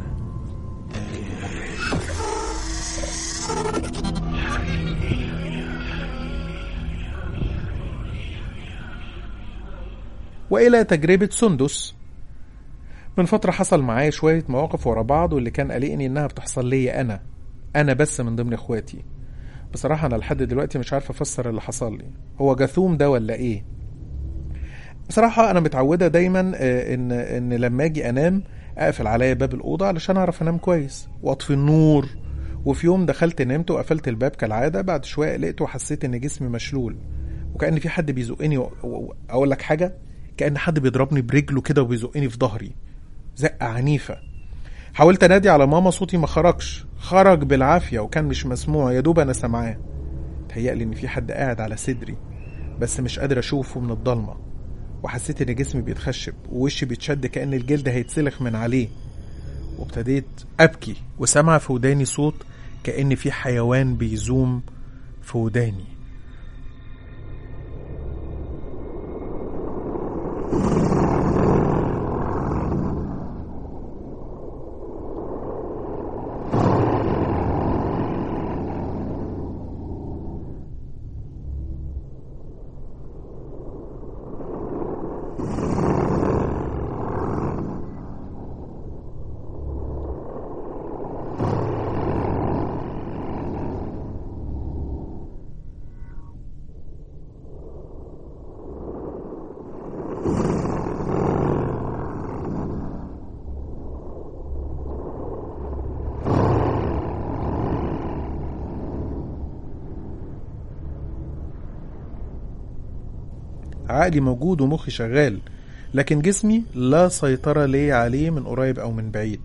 وإلى تجربة سندس من فترة حصل معايا شوية مواقف ورا بعض واللي كان قلقني إنها بتحصل ليا أنا أنا بس من ضمن إخواتي بصراحة أنا لحد دلوقتي مش عارف أفسر اللي حصل لي هو جاثوم ده ولا إيه بصراحة أنا متعودة دايما آه، إن إن لما أجي أنام أقفل عليا باب الأوضة علشان أعرف أنام كويس وأطفي النور وفي يوم دخلت نمت وقفلت الباب كالعادة بعد شوية قلقت وحسيت إن جسمي مشلول وكأن في حد بيزقني و- و- أقول لك حاجة كأن حد بيضربني برجله كده وبيزقني في ظهري زقة عنيفة حاولت انادي على ماما صوتي ما خرجش خرج بالعافية وكان مش مسموع يا دوب انا سامعاه تهيألي ان في حد قاعد على صدري بس مش قادر اشوفه من الضلمة وحسيت ان جسمي بيتخشب ووشي بيتشد كأن الجلد هيتسلخ من عليه وابتديت ابكي وسمع في وداني صوت كأن في حيوان بيزوم في وداني عقلي موجود ومخي شغال لكن جسمي لا سيطرة لي عليه من قريب أو من بعيد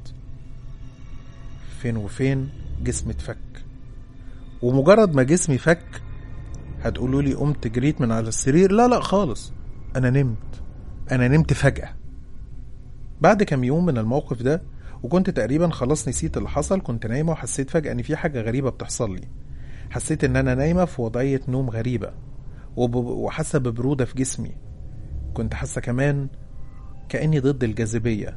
فين وفين جسمي اتفك ومجرد ما جسمي فك هتقولوا لي قمت جريت من على السرير لا لا خالص أنا نمت أنا نمت فجأة بعد كام يوم من الموقف ده وكنت تقريبا خلاص نسيت اللي حصل كنت نايمة وحسيت فجأة إن في حاجة غريبة بتحصل لي حسيت إن أنا نايمة في وضعية نوم غريبة وب- وحاسة ببرودة في جسمي كنت حاسة كمان كأني ضد الجاذبية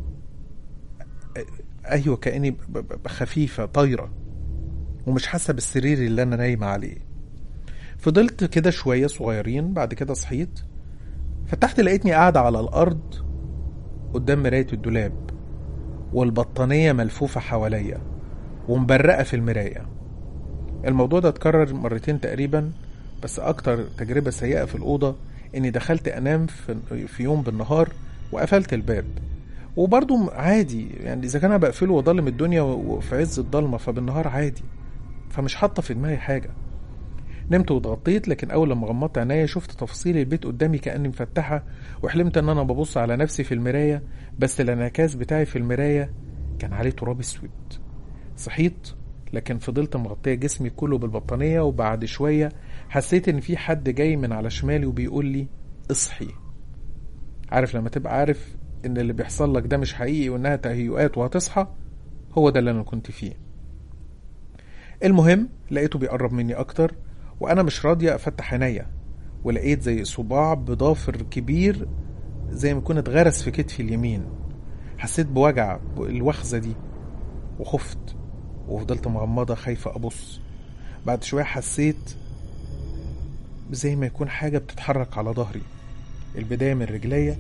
أ- أيوة كأني ب- ب- خفيفة طايرة ومش حاسة بالسرير اللي أنا نايمة عليه فضلت كده شوية صغيرين بعد كده صحيت فتحت لقيتني قاعدة على الأرض قدام مراية الدولاب والبطانية ملفوفة حواليا ومبرقة في المراية الموضوع ده اتكرر مرتين تقريبا بس أكتر تجربة سيئة في الأوضة إني دخلت أنام في, في يوم بالنهار وقفلت الباب وبرضه عادي يعني إذا كان أنا بقفله وأضلم الدنيا وفي عز الضلمة فبالنهار عادي فمش حاطة في دماغي حاجة نمت واتغطيت لكن اول لما غمضت عينيا شفت تفاصيل البيت قدامي كاني مفتحه وحلمت ان انا ببص على نفسي في المرايه بس الانعكاس بتاعي في المرايه كان عليه تراب اسود صحيت لكن فضلت مغطيه جسمي كله بالبطانيه وبعد شويه حسيت ان في حد جاي من على شمالي وبيقول لي اصحي عارف لما تبقى عارف ان اللي بيحصل لك ده مش حقيقي وانها تهيؤات وهتصحى هو ده اللي انا كنت فيه المهم لقيته بيقرب مني اكتر وانا مش راضيه افتح عينيا ولقيت زي صباع بضافر كبير زي ما يكون اتغرس في كتفي اليمين حسيت بوجع الوخزه دي وخفت وفضلت مغمضة خايفة أبص بعد شوية حسيت زي ما يكون حاجة بتتحرك على ظهري البداية من رجليا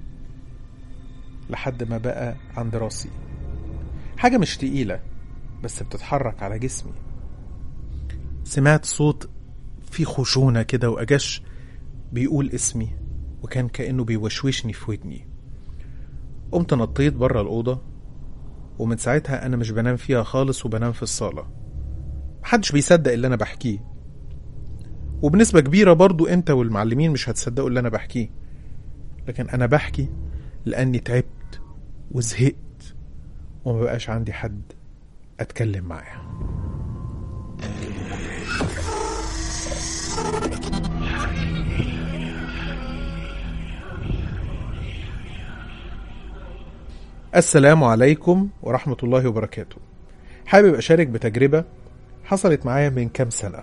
لحد ما بقى عند راسي حاجة مش تقيلة بس بتتحرك على جسمي سمعت صوت فيه خشونة كده وأجش بيقول اسمي وكان كأنه بيوشوشني في ودني قمت نطيت بره الأوضة ومن ساعتها أنا مش بنام فيها خالص وبنام في الصالة محدش بيصدق اللي أنا بحكيه وبنسبة كبيرة برضو أنت والمعلمين مش هتصدقوا اللي أنا بحكيه لكن أنا بحكي لأني تعبت وزهقت وما بقاش عندي حد أتكلم معاه السلام عليكم ورحمة الله وبركاته حابب أشارك بتجربة حصلت معايا من كام سنة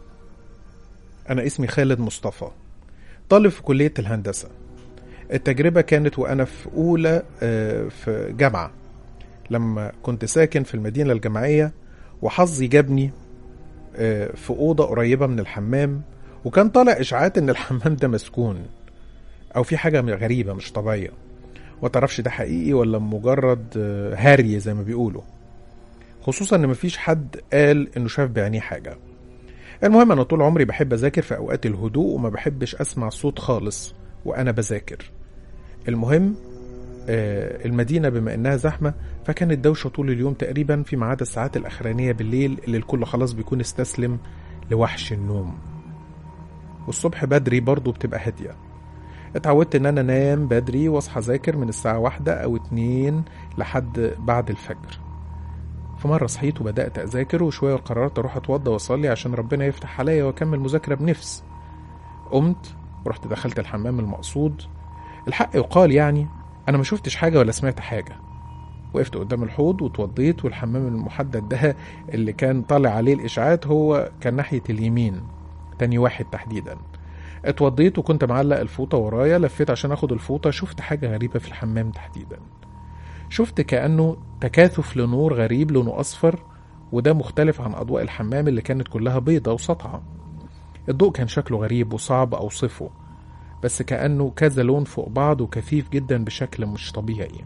أنا اسمي خالد مصطفى طالب في كلية الهندسة التجربة كانت وأنا في أولى آه، في جامعة لما كنت ساكن في المدينة الجامعية وحظي جابني آه، في أوضة قريبة من الحمام وكان طالع إشاعات إن الحمام ده مسكون أو في حاجة غريبة مش طبيعية وتعرفش ده حقيقي ولا مجرد آه، هاري زي ما بيقولوا خصوصا ان مفيش حد قال انه شاف بعينيه حاجه المهم انا طول عمري بحب اذاكر في اوقات الهدوء وما بحبش اسمع صوت خالص وانا بذاكر المهم آه، المدينة بما إنها زحمة فكانت دوشة طول اليوم تقريبا فيما عدا الساعات الأخرانية بالليل اللي الكل خلاص بيكون استسلم لوحش النوم والصبح بدري برضه بتبقى هادية اتعودت ان انا انام بدري واصحى اذاكر من الساعة واحدة او اتنين لحد بعد الفجر في مرة صحيت وبدأت أذاكر وشوية قررت أروح أتوضى وأصلي عشان ربنا يفتح عليا وأكمل مذاكرة بنفس قمت ورحت دخلت الحمام المقصود الحق يقال يعني أنا ما شفتش حاجة ولا سمعت حاجة وقفت قدام الحوض واتوضيت والحمام المحدد ده اللي كان طالع عليه الإشاعات هو كان ناحية اليمين تاني واحد تحديدا اتوضيت وكنت معلق الفوطة ورايا لفيت عشان اخد الفوطة شفت حاجة غريبة في الحمام تحديدا شفت كأنه تكاثف لنور غريب لونه أصفر وده مختلف عن أضواء الحمام اللي كانت كلها بيضة وسطعة الضوء كان شكله غريب وصعب أوصفه بس كأنه كذا لون فوق بعض وكثيف جدا بشكل مش طبيعي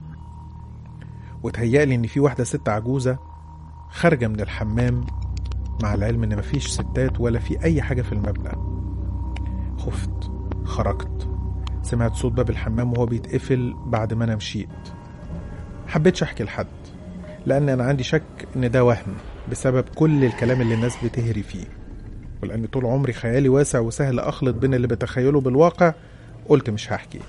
وتهيألي إن في واحدة ست عجوزة خارجة من الحمام مع العلم إن مفيش ستات ولا في أي حاجة في المبنى خفت خرجت سمعت صوت باب الحمام وهو بيتقفل بعد ما انا مشيت حبيتش احكي لحد لان انا عندي شك ان ده وهم بسبب كل الكلام اللي الناس بتهري فيه ولان طول عمري خيالي واسع وسهل اخلط بين اللي بتخيله بالواقع قلت مش هحكي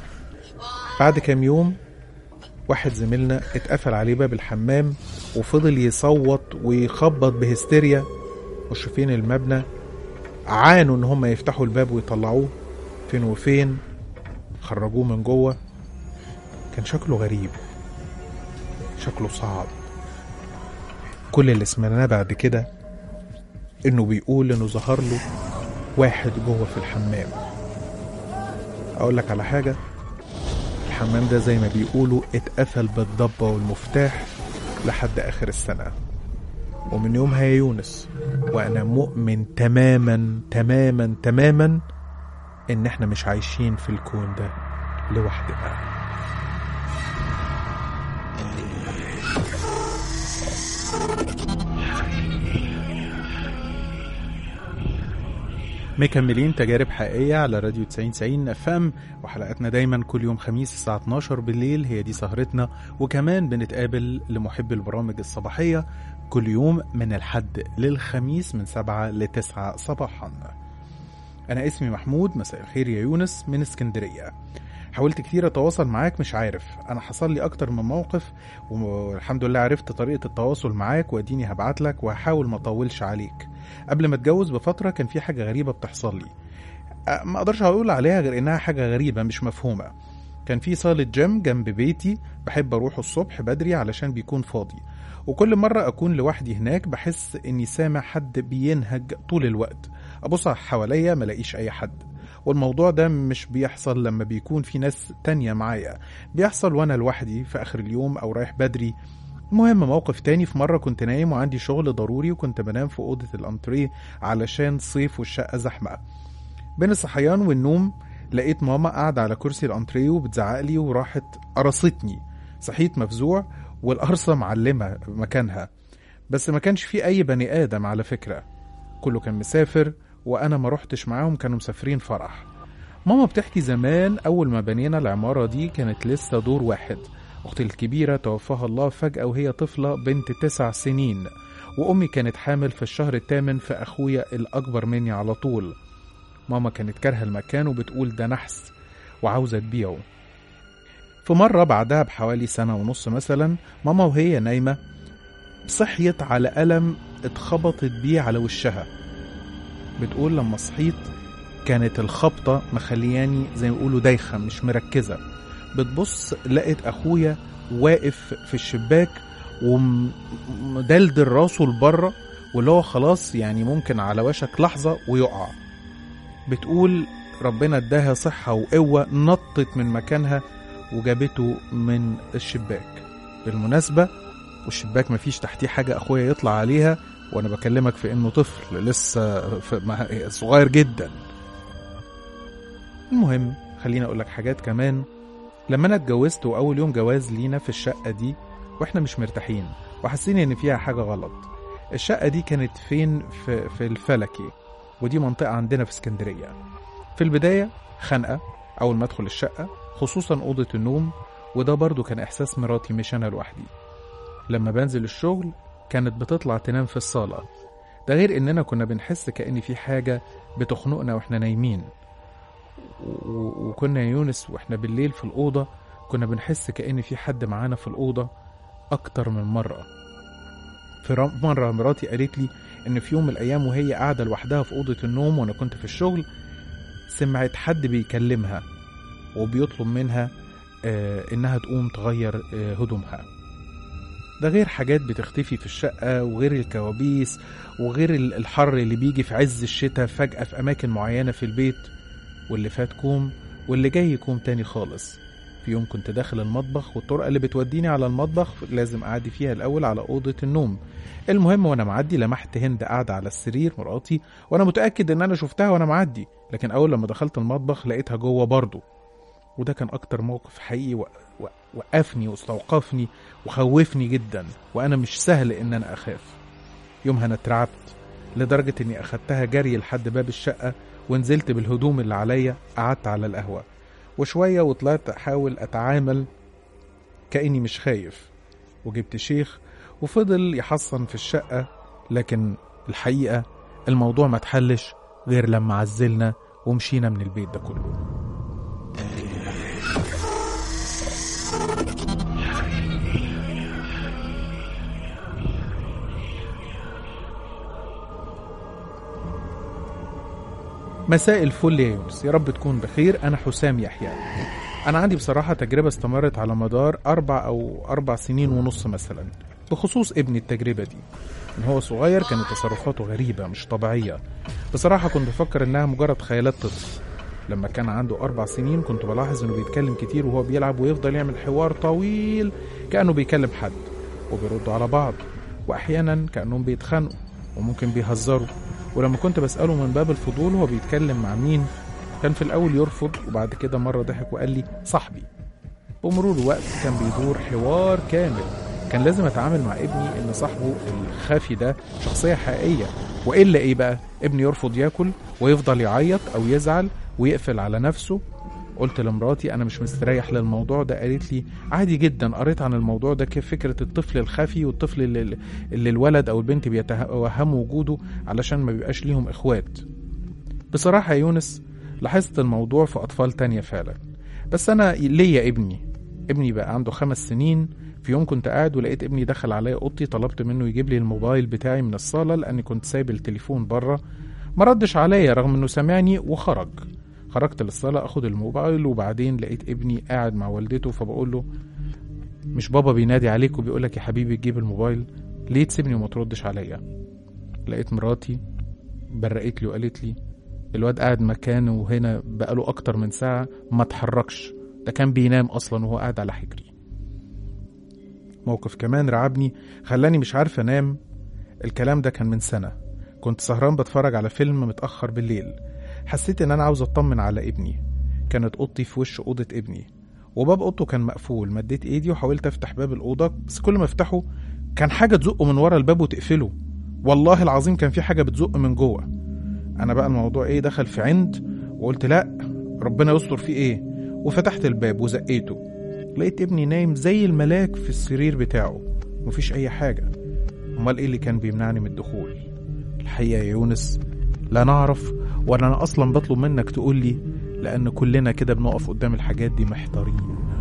بعد كام يوم واحد زميلنا اتقفل عليه باب الحمام وفضل يصوت ويخبط بهستيريا مشرفين المبنى عانوا ان هم يفتحوا الباب ويطلعوه فين وفين خرجوه من جوه كان شكله غريب شكله صعب كل اللي سمعناه بعد كده انه بيقول انه ظهر له واحد جوه في الحمام اقول لك على حاجه الحمام ده زي ما بيقولوا اتقفل بالضبه والمفتاح لحد اخر السنه ومن يومها يا يونس وانا مؤمن تماما تماما تماما ان احنا مش عايشين في الكون ده لوحدنا مكملين تجارب حقيقية على راديو 90 اف ام وحلقاتنا دايما كل يوم خميس الساعة 12 بالليل هي دي سهرتنا وكمان بنتقابل لمحب البرامج الصباحية كل يوم من الحد للخميس من 7 ل 9 صباحا أنا اسمي محمود مساء الخير يا يونس من اسكندرية حاولت كتير أتواصل معاك مش عارف أنا حصل لي أكتر من موقف والحمد لله عرفت طريقة التواصل معاك وأديني هبعت لك وهحاول ما أطولش عليك قبل ما اتجوز بفترة كان في حاجة غريبة بتحصل لي أه، ما أقدرش أقول عليها غير إنها حاجة غريبة مش مفهومة كان في صالة جيم جنب بيتي بحب أروح الصبح بدري علشان بيكون فاضي وكل مرة أكون لوحدي هناك بحس إني سامع حد بينهج طول الوقت أبص حواليا ملاقيش أي حد والموضوع ده مش بيحصل لما بيكون في ناس تانية معايا بيحصل وأنا لوحدي في آخر اليوم أو رايح بدري المهم موقف تاني في مرة كنت نايم وعندي شغل ضروري وكنت بنام في أوضة الأنتريه علشان صيف والشقة زحمة بين الصحيان والنوم لقيت ماما قاعدة على كرسي الأنتريه وبتزعقلي وراحت قرصتني صحيت مفزوع والقرصة معلمة مكانها بس ما كانش في أي بني آدم على فكرة كله كان مسافر وأنا ما رحتش معاهم كانوا مسافرين فرح ماما بتحكي زمان أول ما بنينا العمارة دي كانت لسه دور واحد أختي الكبيرة توفاها الله فجأة وهي طفلة بنت تسع سنين وأمي كانت حامل في الشهر الثامن في أخويا الأكبر مني على طول ماما كانت كارهة المكان وبتقول ده نحس وعاوزة تبيعه في مرة بعدها بحوالي سنة ونص مثلا ماما وهي نايمة صحيت على ألم اتخبطت بيه على وشها بتقول لما صحيت كانت الخبطة مخلياني زي ما يقولوا دايخة مش مركزة بتبص لقت أخويا واقف في الشباك ومدلدل راسه لبره واللي هو خلاص يعني ممكن على وشك لحظة ويقع بتقول ربنا اداها صحة وقوة نطت من مكانها وجابته من الشباك بالمناسبة والشباك مفيش تحتيه حاجة أخويا يطلع عليها وأنا بكلمك في إنه طفل لسه في مع- صغير جدا المهم خليني أقول لك حاجات كمان لما أنا اتجوزت وأول يوم جواز لينا في الشقة دي وإحنا مش مرتاحين وحاسين إن فيها حاجة غلط الشقة دي كانت فين في, في الفلكي ودي منطقة عندنا في اسكندرية في البداية خنقة أول ما أدخل الشقة خصوصا أوضة النوم وده برضو كان إحساس مراتي مش أنا لوحدي لما بنزل الشغل كانت بتطلع تنام في الصالة ده غير إننا كنا بنحس كأن في حاجة بتخنقنا وإحنا نايمين و- و- وكنا يا يونس وإحنا بالليل في الأوضة كنا بنحس كأن في حد معانا في الأوضة أكتر من مرة في رم- مرة مراتي قالت لي إن في يوم من الأيام وهي قاعدة لوحدها في أوضة النوم وأنا كنت في الشغل سمعت حد بيكلمها وبيطلب منها آه، إنها تقوم تغير آه، هدومها ده غير حاجات بتختفي في الشقة وغير الكوابيس وغير ال- الحر اللي بيجي في عز الشتاء فجأة في أماكن معينة في البيت واللي فات كوم واللي جاي كوم تاني خالص في يوم كنت داخل المطبخ والطرقة اللي بتوديني على المطبخ لازم أعدي فيها الأول على أوضة النوم المهم وأنا معدي لمحت هند قاعدة على السرير مراتي وأنا متأكد إن أنا شفتها وأنا معدي لكن أول لما دخلت المطبخ لقيتها جوه برضه وده كان أكتر موقف حقيقي و- و- وقفني واستوقفني وخوفني جدا وأنا مش سهل إن أنا أخاف يومها أنا اترعبت لدرجة إني أخدتها جري لحد باب الشقة ونزلت بالهدوم اللي عليا قعدت على القهوة وشوية وطلعت أحاول أتعامل كأني مش خايف وجبت شيخ وفضل يحصن في الشقة لكن الحقيقة الموضوع ما اتحلش غير لما عزلنا ومشينا من البيت ده كله مساء الفل يا يونس يا رب تكون بخير أنا حسام يحيى أنا عندي بصراحة تجربة استمرت على مدار أربع أو أربع سنين ونص مثلا بخصوص ابني التجربة دي من هو صغير كانت تصرفاته غريبة مش طبيعية بصراحة كنت بفكر إنها مجرد خيالات طفل لما كان عنده أربع سنين كنت بلاحظ إنه بيتكلم كتير وهو بيلعب ويفضل يعمل حوار طويل كأنه بيكلم حد وبيردوا على بعض وأحيانا كأنهم بيتخانقوا وممكن بيهزروا ولما كنت بسأله من باب الفضول هو بيتكلم مع مين كان في الأول يرفض وبعد كده مرة ضحك وقال لي صاحبي بمرور الوقت كان بيدور حوار كامل كان لازم اتعامل مع ابني ان صاحبه الخافي ده شخصية حقيقية والا ايه بقى ابني يرفض ياكل ويفضل يعيط او يزعل ويقفل على نفسه قلت لمراتي انا مش مستريح للموضوع ده قالت لي عادي جدا قريت عن الموضوع ده كيف فكره الطفل الخفي والطفل اللي, اللي الولد او البنت بيتوهموا وجوده علشان ما بيبقاش ليهم اخوات بصراحه يا يونس لاحظت الموضوع في اطفال تانية فعلا بس انا ليا ابني ابني بقى عنده خمس سنين في يوم كنت قاعد ولقيت ابني دخل عليا اوضتي طلبت منه يجيب لي الموبايل بتاعي من الصاله لاني كنت سايب التليفون بره ما ردش عليا رغم انه سمعني وخرج خرجت للصالة أخد الموبايل وبعدين لقيت ابني قاعد مع والدته فبقول له مش بابا بينادي عليك وبيقولك يا حبيبي تجيب الموبايل ليه تسيبني وما تردش عليا لقيت مراتي برقت لي وقالت لي الواد قاعد مكانه هنا بقاله أكتر من ساعة ما اتحركش ده كان بينام أصلا وهو قاعد على حجري موقف كمان رعبني خلاني مش عارف انام الكلام ده كان من سنة كنت سهران بتفرج على فيلم متأخر بالليل حسيت ان انا عاوز اطمن على ابني كانت اوضتي في وش اوضة ابني وباب اوضته كان مقفول مديت ايدي وحاولت افتح باب الاوضة بس كل ما افتحه كان حاجة تزقه من ورا الباب وتقفله والله العظيم كان في حاجة بتزق من جوه انا بقى الموضوع ايه دخل في عند وقلت لا ربنا يستر فيه ايه وفتحت الباب وزقيته لقيت ابني نايم زي الملاك في السرير بتاعه مفيش اي حاجة امال ايه اللي كان بيمنعني من الدخول الحقيقة يا يونس لا نعرف ولا انا اصلا بطلب منك تقول لي لان كلنا كده بنقف قدام الحاجات دي محتارين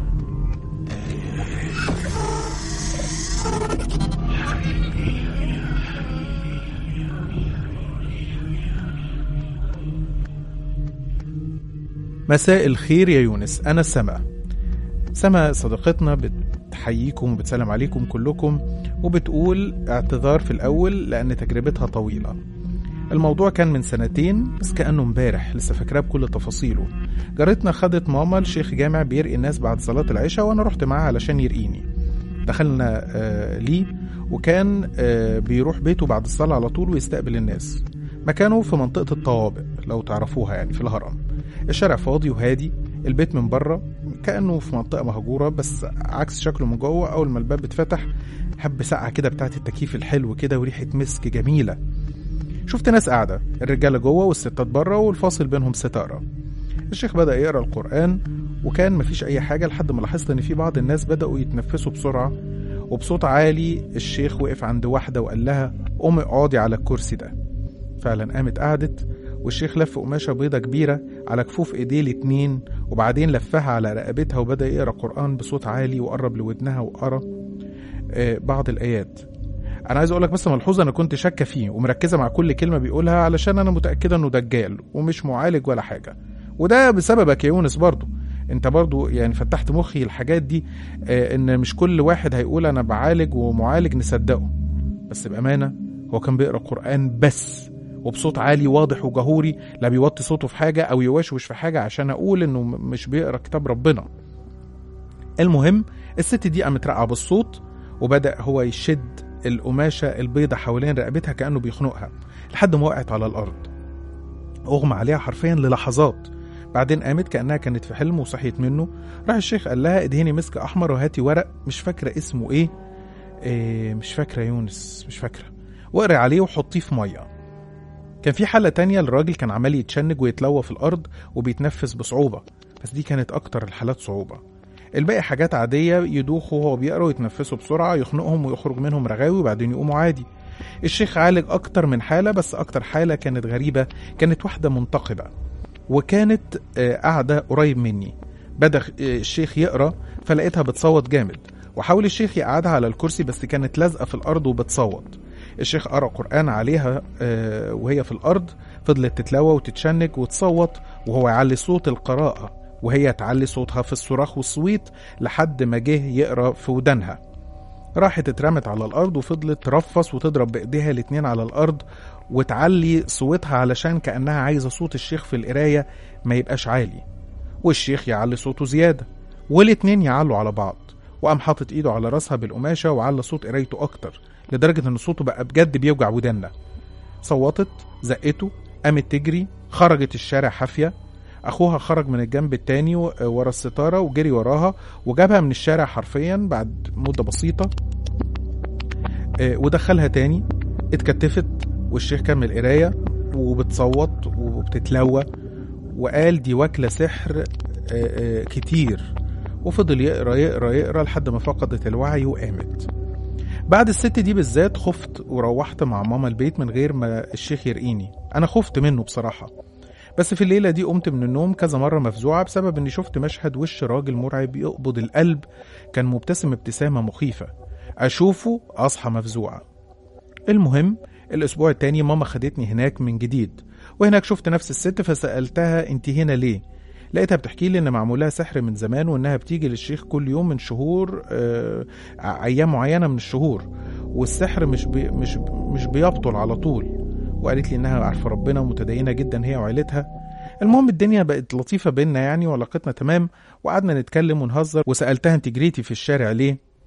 مساء الخير يا يونس أنا سما سما صديقتنا بتحييكم وبتسلم عليكم كلكم وبتقول اعتذار في الأول لأن تجربتها طويلة الموضوع كان من سنتين بس كأنه امبارح لسه فاكراه بكل تفاصيله جارتنا خدت ماما لشيخ جامع بيرقي الناس بعد صلاة العشاء وأنا رحت معاه علشان يرقيني دخلنا آه ليه وكان آه بيروح بيته بعد الصلاة على طول ويستقبل الناس مكانه في منطقة الطوابق لو تعرفوها يعني في الهرم الشارع فاضي وهادي البيت من بره كأنه في منطقة مهجورة بس عكس شكله من جوه أول ما الباب اتفتح حب سقعة كده بتاعت التكييف الحلو كده وريحة مسك جميلة شفت ناس قاعدة الرجالة جوه والستات بره والفاصل بينهم ستارة الشيخ بدأ يقرأ القرآن وكان مفيش أي حاجة لحد ما لاحظت إن في بعض الناس بدأوا يتنفسوا بسرعة وبصوت عالي الشيخ وقف عند واحدة وقال لها قومي اقعدي على الكرسي ده فعلا قامت قعدت والشيخ لف قماشة بيضة كبيرة على كفوف ايديه الاتنين وبعدين لفها على رقبتها وبدأ يقرأ قرآن بصوت عالي وقرب لودنها وقرأ آه بعض الآيات أنا عايز أقولك بس ملحوظة أنا كنت شاكة فيه ومركزة مع كل كلمة بيقولها علشان أنا متأكدة إنه دجال ومش معالج ولا حاجة وده بسببك يا يونس برضه انت برضو يعني فتحت مخي الحاجات دي آه ان مش كل واحد هيقول انا بعالج ومعالج نصدقه بس بامانه هو كان بيقرا قران بس وبصوت عالي واضح وجهوري لا بيوطي صوته في حاجة أو يوشوش في حاجة عشان أقول إنه مش بيقرأ كتاب ربنا المهم الست دي قامت راقعة بالصوت وبدأ هو يشد القماشة البيضة حوالين رقبتها كأنه بيخنقها لحد ما وقعت على الأرض أغمى عليها حرفيا للحظات بعدين قامت كأنها كانت في حلم وصحيت منه راح الشيخ قال لها ادهني مسك أحمر وهاتي ورق مش فاكرة اسمه إيه, إيه مش فاكرة يونس مش فاكرة واقري عليه وحطيه في ميه كان في حالة تانية الراجل كان عمال يتشنج ويتلوى في الأرض وبيتنفس بصعوبة بس دي كانت أكتر الحالات صعوبة الباقي حاجات عادية يدوخوا وهو بيقرا ويتنفسوا بسرعة يخنقهم ويخرج منهم رغاوي وبعدين يقوموا عادي الشيخ عالج أكتر من حالة بس أكتر حالة كانت غريبة كانت واحدة منتقبة وكانت قاعدة قريب مني بدأ الشيخ يقرا فلقيتها بتصوت جامد وحاول الشيخ يقعدها على الكرسي بس كانت لازقة في الأرض وبتصوت الشيخ قرأ قرآن عليها وهي في الأرض فضلت تتلوى وتتشنج وتصوت وهو يعلي صوت القراءة وهي تعلي صوتها في الصراخ والصويت لحد ما جه يقرأ في ودانها راحت اترمت على الأرض وفضلت ترفص وتضرب بإيديها الاتنين على الأرض وتعلي صوتها علشان كأنها عايزة صوت الشيخ في القراية ما يبقاش عالي والشيخ يعلي صوته زيادة والاتنين يعلوا على بعض وقام حاطط ايده على راسها بالقماشة وعلى صوت قرايته أكتر لدرجة إن صوته بقى بجد بيوجع ودانا صوتت زقته قامت تجري خرجت الشارع حافية أخوها خرج من الجنب التاني ورا الستارة وجري وراها وجابها من الشارع حرفيا بعد مدة بسيطة ودخلها تاني اتكتفت والشيخ كمل قراية وبتصوت وبتتلوى وقال دي واكلة سحر كتير وفضل يقرا يقرا يقرا لحد ما فقدت الوعي وقامت بعد الست دي بالذات خفت وروحت مع ماما البيت من غير ما الشيخ يرقيني انا خفت منه بصراحة بس في الليلة دي قمت من النوم كذا مرة مفزوعة بسبب اني شفت مشهد وش راجل مرعب يقبض القلب كان مبتسم ابتسامة مخيفة اشوفه اصحى مفزوعة المهم الاسبوع التاني ماما خدتني هناك من جديد وهناك شفت نفس الست فسألتها انت هنا ليه لقيتها بتحكي لي ان معمولها سحر من زمان وانها بتيجي للشيخ كل يوم من شهور آه ايام معينه من الشهور والسحر مش بي مش مش بيبطل على طول وقالت لي انها عارفه ربنا ومتدينه جدا هي وعيلتها المهم الدنيا بقت لطيفه بينا يعني وعلاقتنا تمام وقعدنا نتكلم ونهزر وسالتها انت جريتي في الشارع ليه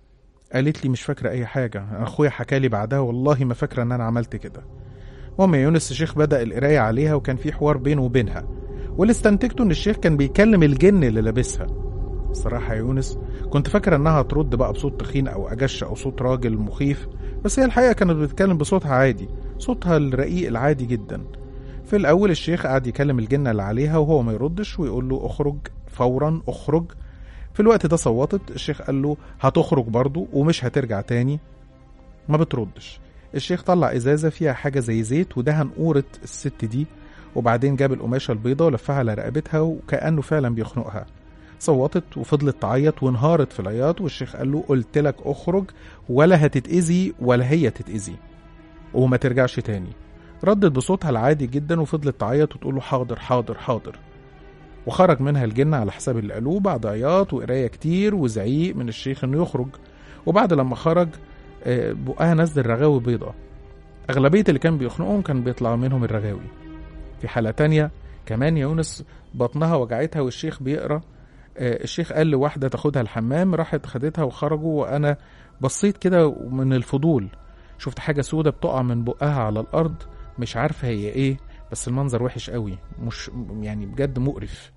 قالت لي مش فاكرة أي حاجة أخويا حكى لي بعدها والله ما فاكرة إن أنا عملت كده المهم يا يونس الشيخ بدأ القراية عليها وكان في حوار بينه وبينها واللي استنتجته إن الشيخ كان بيكلم الجن اللي لابسها الصراحة يا يونس كنت فاكرة إنها ترد بقى بصوت تخين أو أجش أو صوت راجل مخيف بس هي الحقيقة كانت بتتكلم بصوتها عادي صوتها الرقيق العادي جدا في الأول الشيخ قعد يكلم الجن اللي عليها وهو ما يردش ويقول له اخرج فورا اخرج في الوقت ده صوتت الشيخ قال له هتخرج برضه ومش هترجع تاني ما بتردش الشيخ طلع ازازه فيها حاجه زي زيت ودهن قوره الست دي وبعدين جاب القماشه البيضاء ولفها على رقبتها وكانه فعلا بيخنقها صوتت وفضلت تعيط وانهارت في العياط والشيخ قال له قلت لك اخرج ولا هتتاذي ولا هي تتاذي وما ترجعش تاني ردت بصوتها العادي جدا وفضلت تعيط وتقول له حاضر حاضر حاضر وخرج منها الجن على حساب اللي قالوه بعد عياط وقرايه كتير وزعيق من الشيخ انه يخرج وبعد لما خرج آه، بقها نزل رغاوي بيضة أغلبية اللي كان بيخنقهم كان بيطلع منهم الرغاوي في حالة تانية كمان يا يونس بطنها وجعتها والشيخ بيقرا آه، الشيخ قال لواحدة تاخدها الحمام راحت خدتها وخرجوا وأنا بصيت كده من الفضول شفت حاجة سودة بتقع من بقها على الأرض مش عارفة هي إيه بس المنظر وحش قوي مش يعني بجد مقرف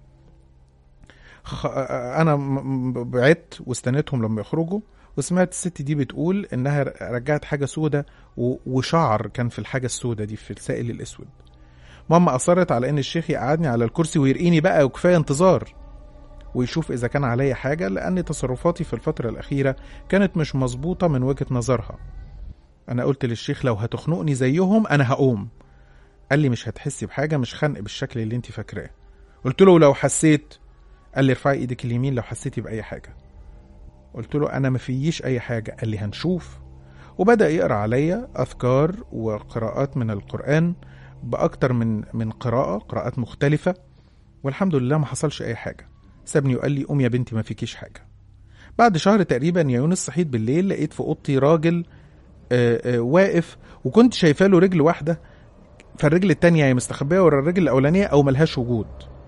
خ... انا م- م- بعدت واستنيتهم لما يخرجوا وسمعت الست دي بتقول انها رجعت حاجه سودة و... وشعر كان في الحاجه السودة دي في السائل الاسود ماما اصرت على ان الشيخ يقعدني على الكرسي ويرقيني بقى وكفايه انتظار ويشوف اذا كان عليا حاجه لان تصرفاتي في الفتره الاخيره كانت مش مظبوطه من وجهه نظرها انا قلت للشيخ لو هتخنقني زيهم انا هقوم قال لي مش هتحسي بحاجه مش خنق بالشكل اللي انت فاكراه قلت له لو حسيت قال لي ارفعي ايدك اليمين لو حسيتي باي حاجه قلت له انا ما فيش اي حاجه قال لي هنشوف وبدا يقرا عليا اذكار وقراءات من القران باكتر من من قراءه قراءات مختلفه والحمد لله ما حصلش اي حاجه سابني وقال لي قوم يا بنتي ما فيكيش حاجه بعد شهر تقريبا يا يونس صحيت بالليل لقيت في اوضتي راجل آه، آه، واقف وكنت شايفه له رجل واحده فالرجل التانية هي مستخبية ورا الرجل الأولانية أو ملهاش وجود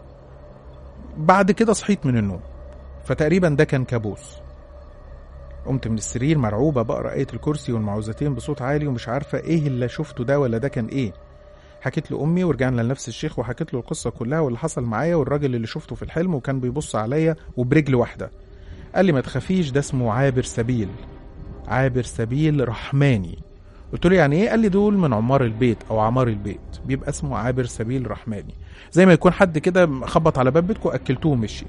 بعد كده صحيت من النوم فتقريبا ده كان كابوس قمت من السرير مرعوبة بقرا آية الكرسي والمعوذتين بصوت عالي ومش عارفة إيه اللي شفته ده ولا ده كان إيه حكيت لأمي ورجعنا لنفس الشيخ وحكيت له القصة كلها واللي حصل معايا والراجل اللي شفته في الحلم وكان بيبص عليا وبرجل واحدة قال لي ما تخافيش ده اسمه عابر سبيل عابر سبيل رحماني قلت له يعني ايه قال لي دول من عمار البيت او عمار البيت بيبقى اسمه عابر سبيل رحماني زي ما يكون حد كده خبط على باب بيتكم اكلتوه ومشي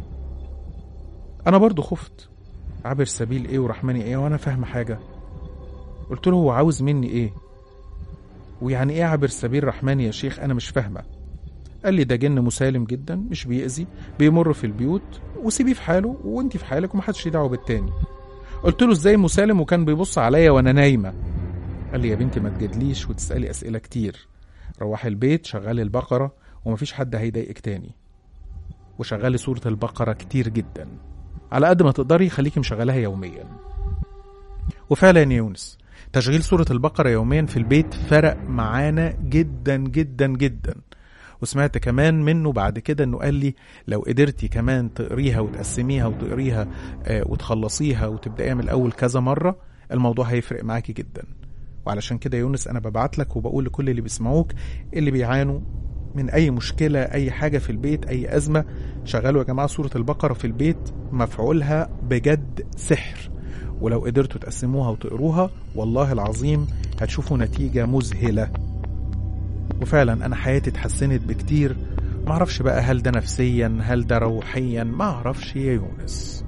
انا برضو خفت عابر سبيل ايه ورحماني ايه وانا فاهم حاجه قلت له هو عاوز مني ايه ويعني ايه عابر سبيل رحماني يا شيخ انا مش فاهمه قال لي ده جن مسالم جدا مش بيأذي بيمر في البيوت وسيبيه في حاله وانت في حالك ومحدش ليه دعوه بالتاني قلت له ازاي مسالم وكان بيبص عليا وانا نايمه قال لي يا بنتي ما تجادليش وتسالي اسئله كتير روحي البيت شغلي البقره ومفيش حد هيضايقك تاني وشغلي سوره البقره كتير جدا على قد ما تقدري خليكي مشغلاها يوميا وفعلا يا يونس تشغيل سورة البقرة يوميا في البيت فرق معانا جدا جدا جدا وسمعت كمان منه بعد كده انه قال لي لو قدرتي كمان تقريها وتقسميها وتقريها آه، وتخلصيها وتبدايها من الاول كذا مره الموضوع هيفرق معاكي جدا وعلشان كده يا يونس انا ببعت لك وبقول لكل اللي بيسمعوك اللي بيعانوا من اي مشكله اي حاجه في البيت اي ازمه شغلوا يا جماعه سوره البقره في البيت مفعولها بجد سحر ولو قدرتوا تقسموها وتقروها والله العظيم هتشوفوا نتيجه مذهله وفعلا انا حياتي اتحسنت بكتير معرفش بقى هل ده نفسيا هل ده روحيا معرفش يا يونس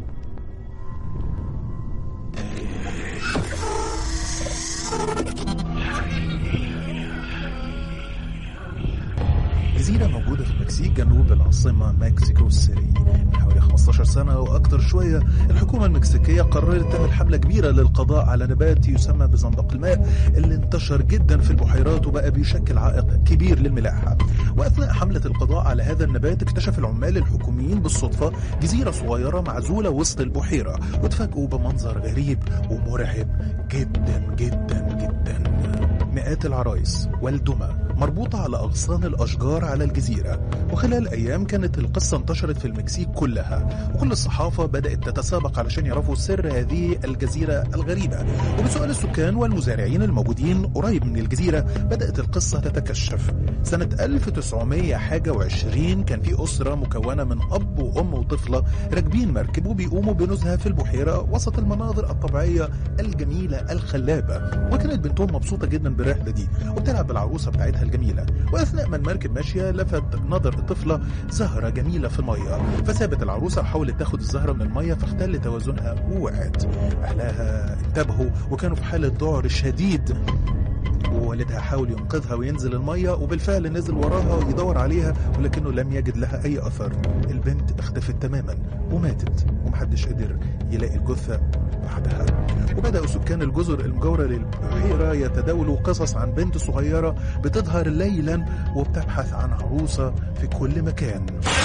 جزيرة موجودة في المكسيك جنوب العاصمة مكسيكو سيتي من حوالي 15 سنة أو أكتر شوية الحكومة المكسيكية قررت تعمل حملة كبيرة للقضاء على نبات يسمى بزنبق الماء اللي انتشر جدا في البحيرات وبقى بيشكل عائق كبير للملاحة وأثناء حملة القضاء على هذا النبات اكتشف العمال الحكوميين بالصدفة جزيرة صغيرة معزولة وسط البحيرة واتفاجئوا بمنظر غريب ومرعب جدا جدا جدا مئات العرايس والدمى مربوطة على أغصان الأشجار على الجزيرة وخلال أيام كانت القصة انتشرت في المكسيك كلها وكل الصحافة بدأت تتسابق علشان يعرفوا سر هذه الجزيرة الغريبة وبسؤال السكان والمزارعين الموجودين قريب من الجزيرة بدأت القصة تتكشف سنة 1900 حاجة وعشرين كان في أسرة مكونة من أب وأم وطفلة راكبين مركب وبيقوموا بنزهة في البحيرة وسط المناظر الطبيعية الجميلة الخلابة وكانت بنتهم مبسوطة جدا بالرحلة دي وبتلعب بالعروسة بتاعتها الجميلة وأثناء ما المركب ماشية لفت نظر الطفلة زهرة جميلة في المية فسابت العروسة وحاولت تاخد الزهرة من المية فاختل توازنها ووقعت أهلها انتبهوا وكانوا في حالة ذعر شديد ووالدها حاول ينقذها وينزل المية وبالفعل نزل وراها يدور عليها ولكنه لم يجد لها أي أثر البنت اختفت تماما وماتت ومحدش قدر يلاقي الجثة بعدها وبدأوا سكان الجزر المجاورة للبحيرة يتداولوا قصص عن بنت صغيرة بتظهر ليلا وبتبحث عن عروسة في كل مكان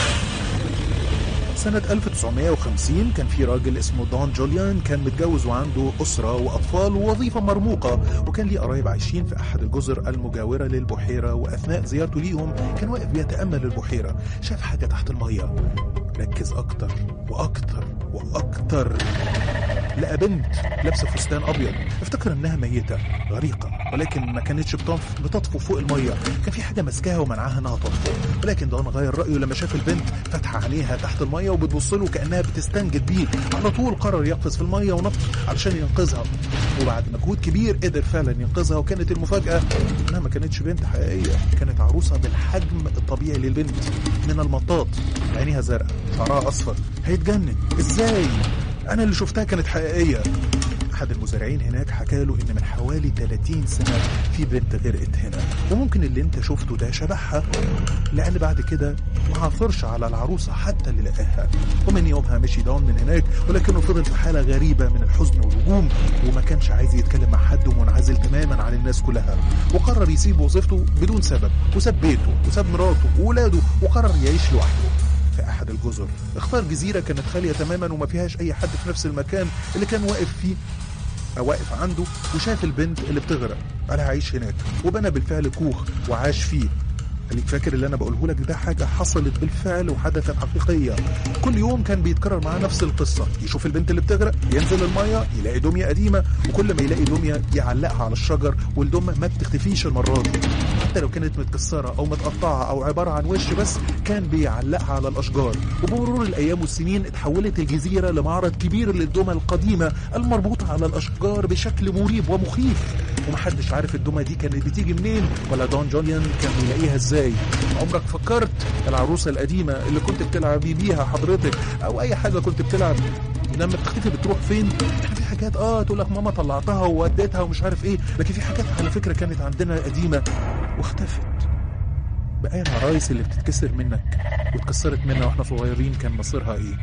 سنة 1950 كان في راجل اسمه دون جوليان كان متجوز وعنده أسرة وأطفال ووظيفة مرموقة وكان ليه قرايب عايشين في أحد الجزر المجاورة للبحيرة وأثناء زيارته ليهم كان واقف بيتأمل البحيرة شاف حاجة تحت المية ركز أكتر وأكتر وأكتر لقى بنت لابسه فستان ابيض افتكر انها ميته غريقه ولكن ما كانتش بتطف بتطفو فوق الميه كان في حاجه ماسكاها ومنعها انها تطفو ولكن دون غير رايه لما شاف البنت فاتحه عينيها تحت الميه وبتبص له كانها بتستنجد بيه على طول قرر يقفز في الميه ونط علشان ينقذها وبعد مجهود كبير قدر فعلا ينقذها وكانت المفاجاه انها ما كانتش بنت حقيقيه كانت عروسه بالحجم الطبيعي للبنت من المطاط عينيها زرقاء شعرها اصفر هيتجنن ازاي انا اللي شفتها كانت حقيقيه احد المزارعين هناك حكى له ان من حوالي 30 سنه في بنت غرقت هنا وممكن اللي انت شفته ده شبهها لان بعد كده ما عثرش على العروسه حتى اللي لقاها ومن يومها مشي داون من هناك ولكنه فضل في حاله غريبه من الحزن والهجوم وما كانش عايز يتكلم مع حد ومنعزل تماما عن الناس كلها وقرر يسيب وظيفته بدون سبب وساب بيته وساب مراته وولاده وقرر يعيش لوحده في احد الجزر اختار جزيره كانت خاليه تماما وما فيهاش اي حد في نفس المكان اللي كان واقف فيه أو واقف عنده وشاف البنت اللي بتغرق قال هعيش هناك وبنى بالفعل كوخ وعاش فيه خليك فاكر اللي انا بقوله لك ده حاجه حصلت بالفعل وحدثت حقيقيه كل يوم كان بيتكرر معاه نفس القصه يشوف البنت اللي بتغرق ينزل الميه يلاقي دميه قديمه وكل ما يلاقي دميه يعلقها على الشجر والدميه ما بتختفيش المره دي حتى لو كانت متكسره او متقطعه او عباره عن وش بس كان بيعلقها على الاشجار وبمرور الايام والسنين اتحولت الجزيره لمعرض كبير للدمى القديمه المربوطه على الاشجار بشكل مريب ومخيف ومحدش عارف الدمى دي كانت بتيجي منين ولا دون جوليان كان بيلاقيها ازاي عمرك فكرت العروسه القديمه اللي كنت بتلعبي بيها حضرتك او اي حاجه كنت بتلعب لما بتختفي بتروح فين؟ احنا في حاجات اه تقول لك ماما طلعتها ووديتها ومش عارف ايه، لكن في حاجات على فكره كانت عندنا قديمه واختفت. بقى العرايس اللي بتتكسر منك واتكسرت منا واحنا صغيرين كان مصيرها ايه؟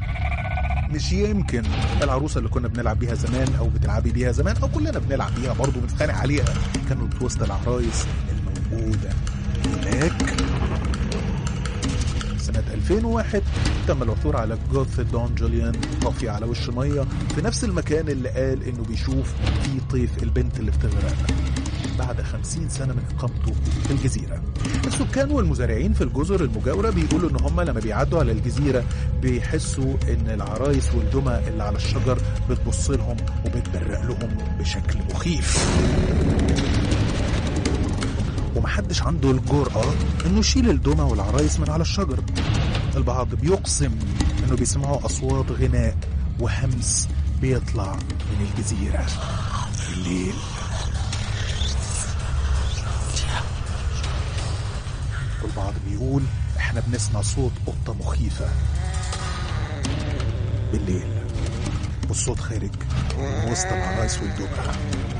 مش يمكن العروسه اللي كنا بنلعب بيها زمان او بتلعبي بيها زمان او كلنا بنلعب بيها برضه بنتخانق عليها كانت وسط العرايس الموجوده هناك سنة 2001 تم العثور على جثة دون جوليان طافية على وش مية في نفس المكان اللي قال انه بيشوف فيه طيف البنت اللي بتغرق بعد 50 سنة من إقامته في الجزيرة السكان والمزارعين في الجزر المجاورة بيقولوا إن هم لما بيعدوا على الجزيرة بيحسوا إن العرايس والدمى اللي على الشجر بتبص لهم وبتبرق لهم بشكل مخيف ومحدش عنده الجرأة إنه يشيل الدمى والعرايس من على الشجر البعض بيقسم إنه بيسمعوا أصوات غناء وهمس بيطلع من الجزيرة في الليل البعض بيقول احنا بنسمع صوت قطة مخيفة بالليل والصوت خارج من وسط العرايس والدمى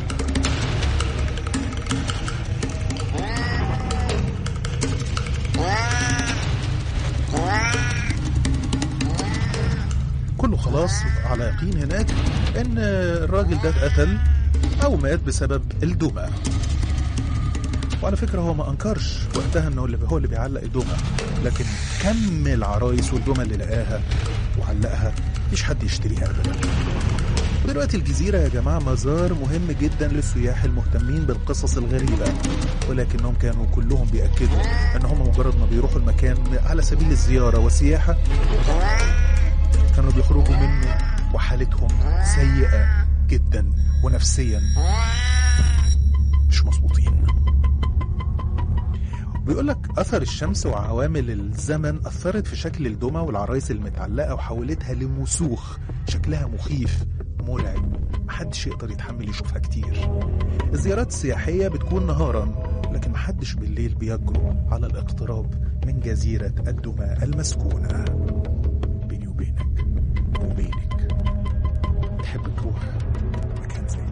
كله خلاص على يقين هناك ان الراجل ده اتقتل او مات بسبب الدمى وعلى فكرة هو ما أنكرش وقتها إنه اللي هو اللي بيعلق الدمى لكن كم العرايس والدمى اللي لقاها وعلقها مفيش حد يشتريها أبدا دلوقتي الجزيرة يا جماعة مزار مهم جدا للسياح المهتمين بالقصص الغريبة ولكنهم كانوا كلهم بيأكدوا ان هم مجرد ما بيروحوا المكان على سبيل الزيارة والسياحة كانوا بيخرجوا منه وحالتهم سيئة جدا ونفسيا مش مظبوطين بيقول لك اثر الشمس وعوامل الزمن اثرت في شكل الدمى والعرايس المتعلقه وحولتها لمسوخ شكلها مخيف مرعب محدش يقدر يتحمل يشوفها كتير الزيارات السياحيه بتكون نهارا لكن محدش بالليل بيجرؤ على الاقتراب من جزيره الدمى المسكونه بيني وبينك وبينك تحب تروح مكان زي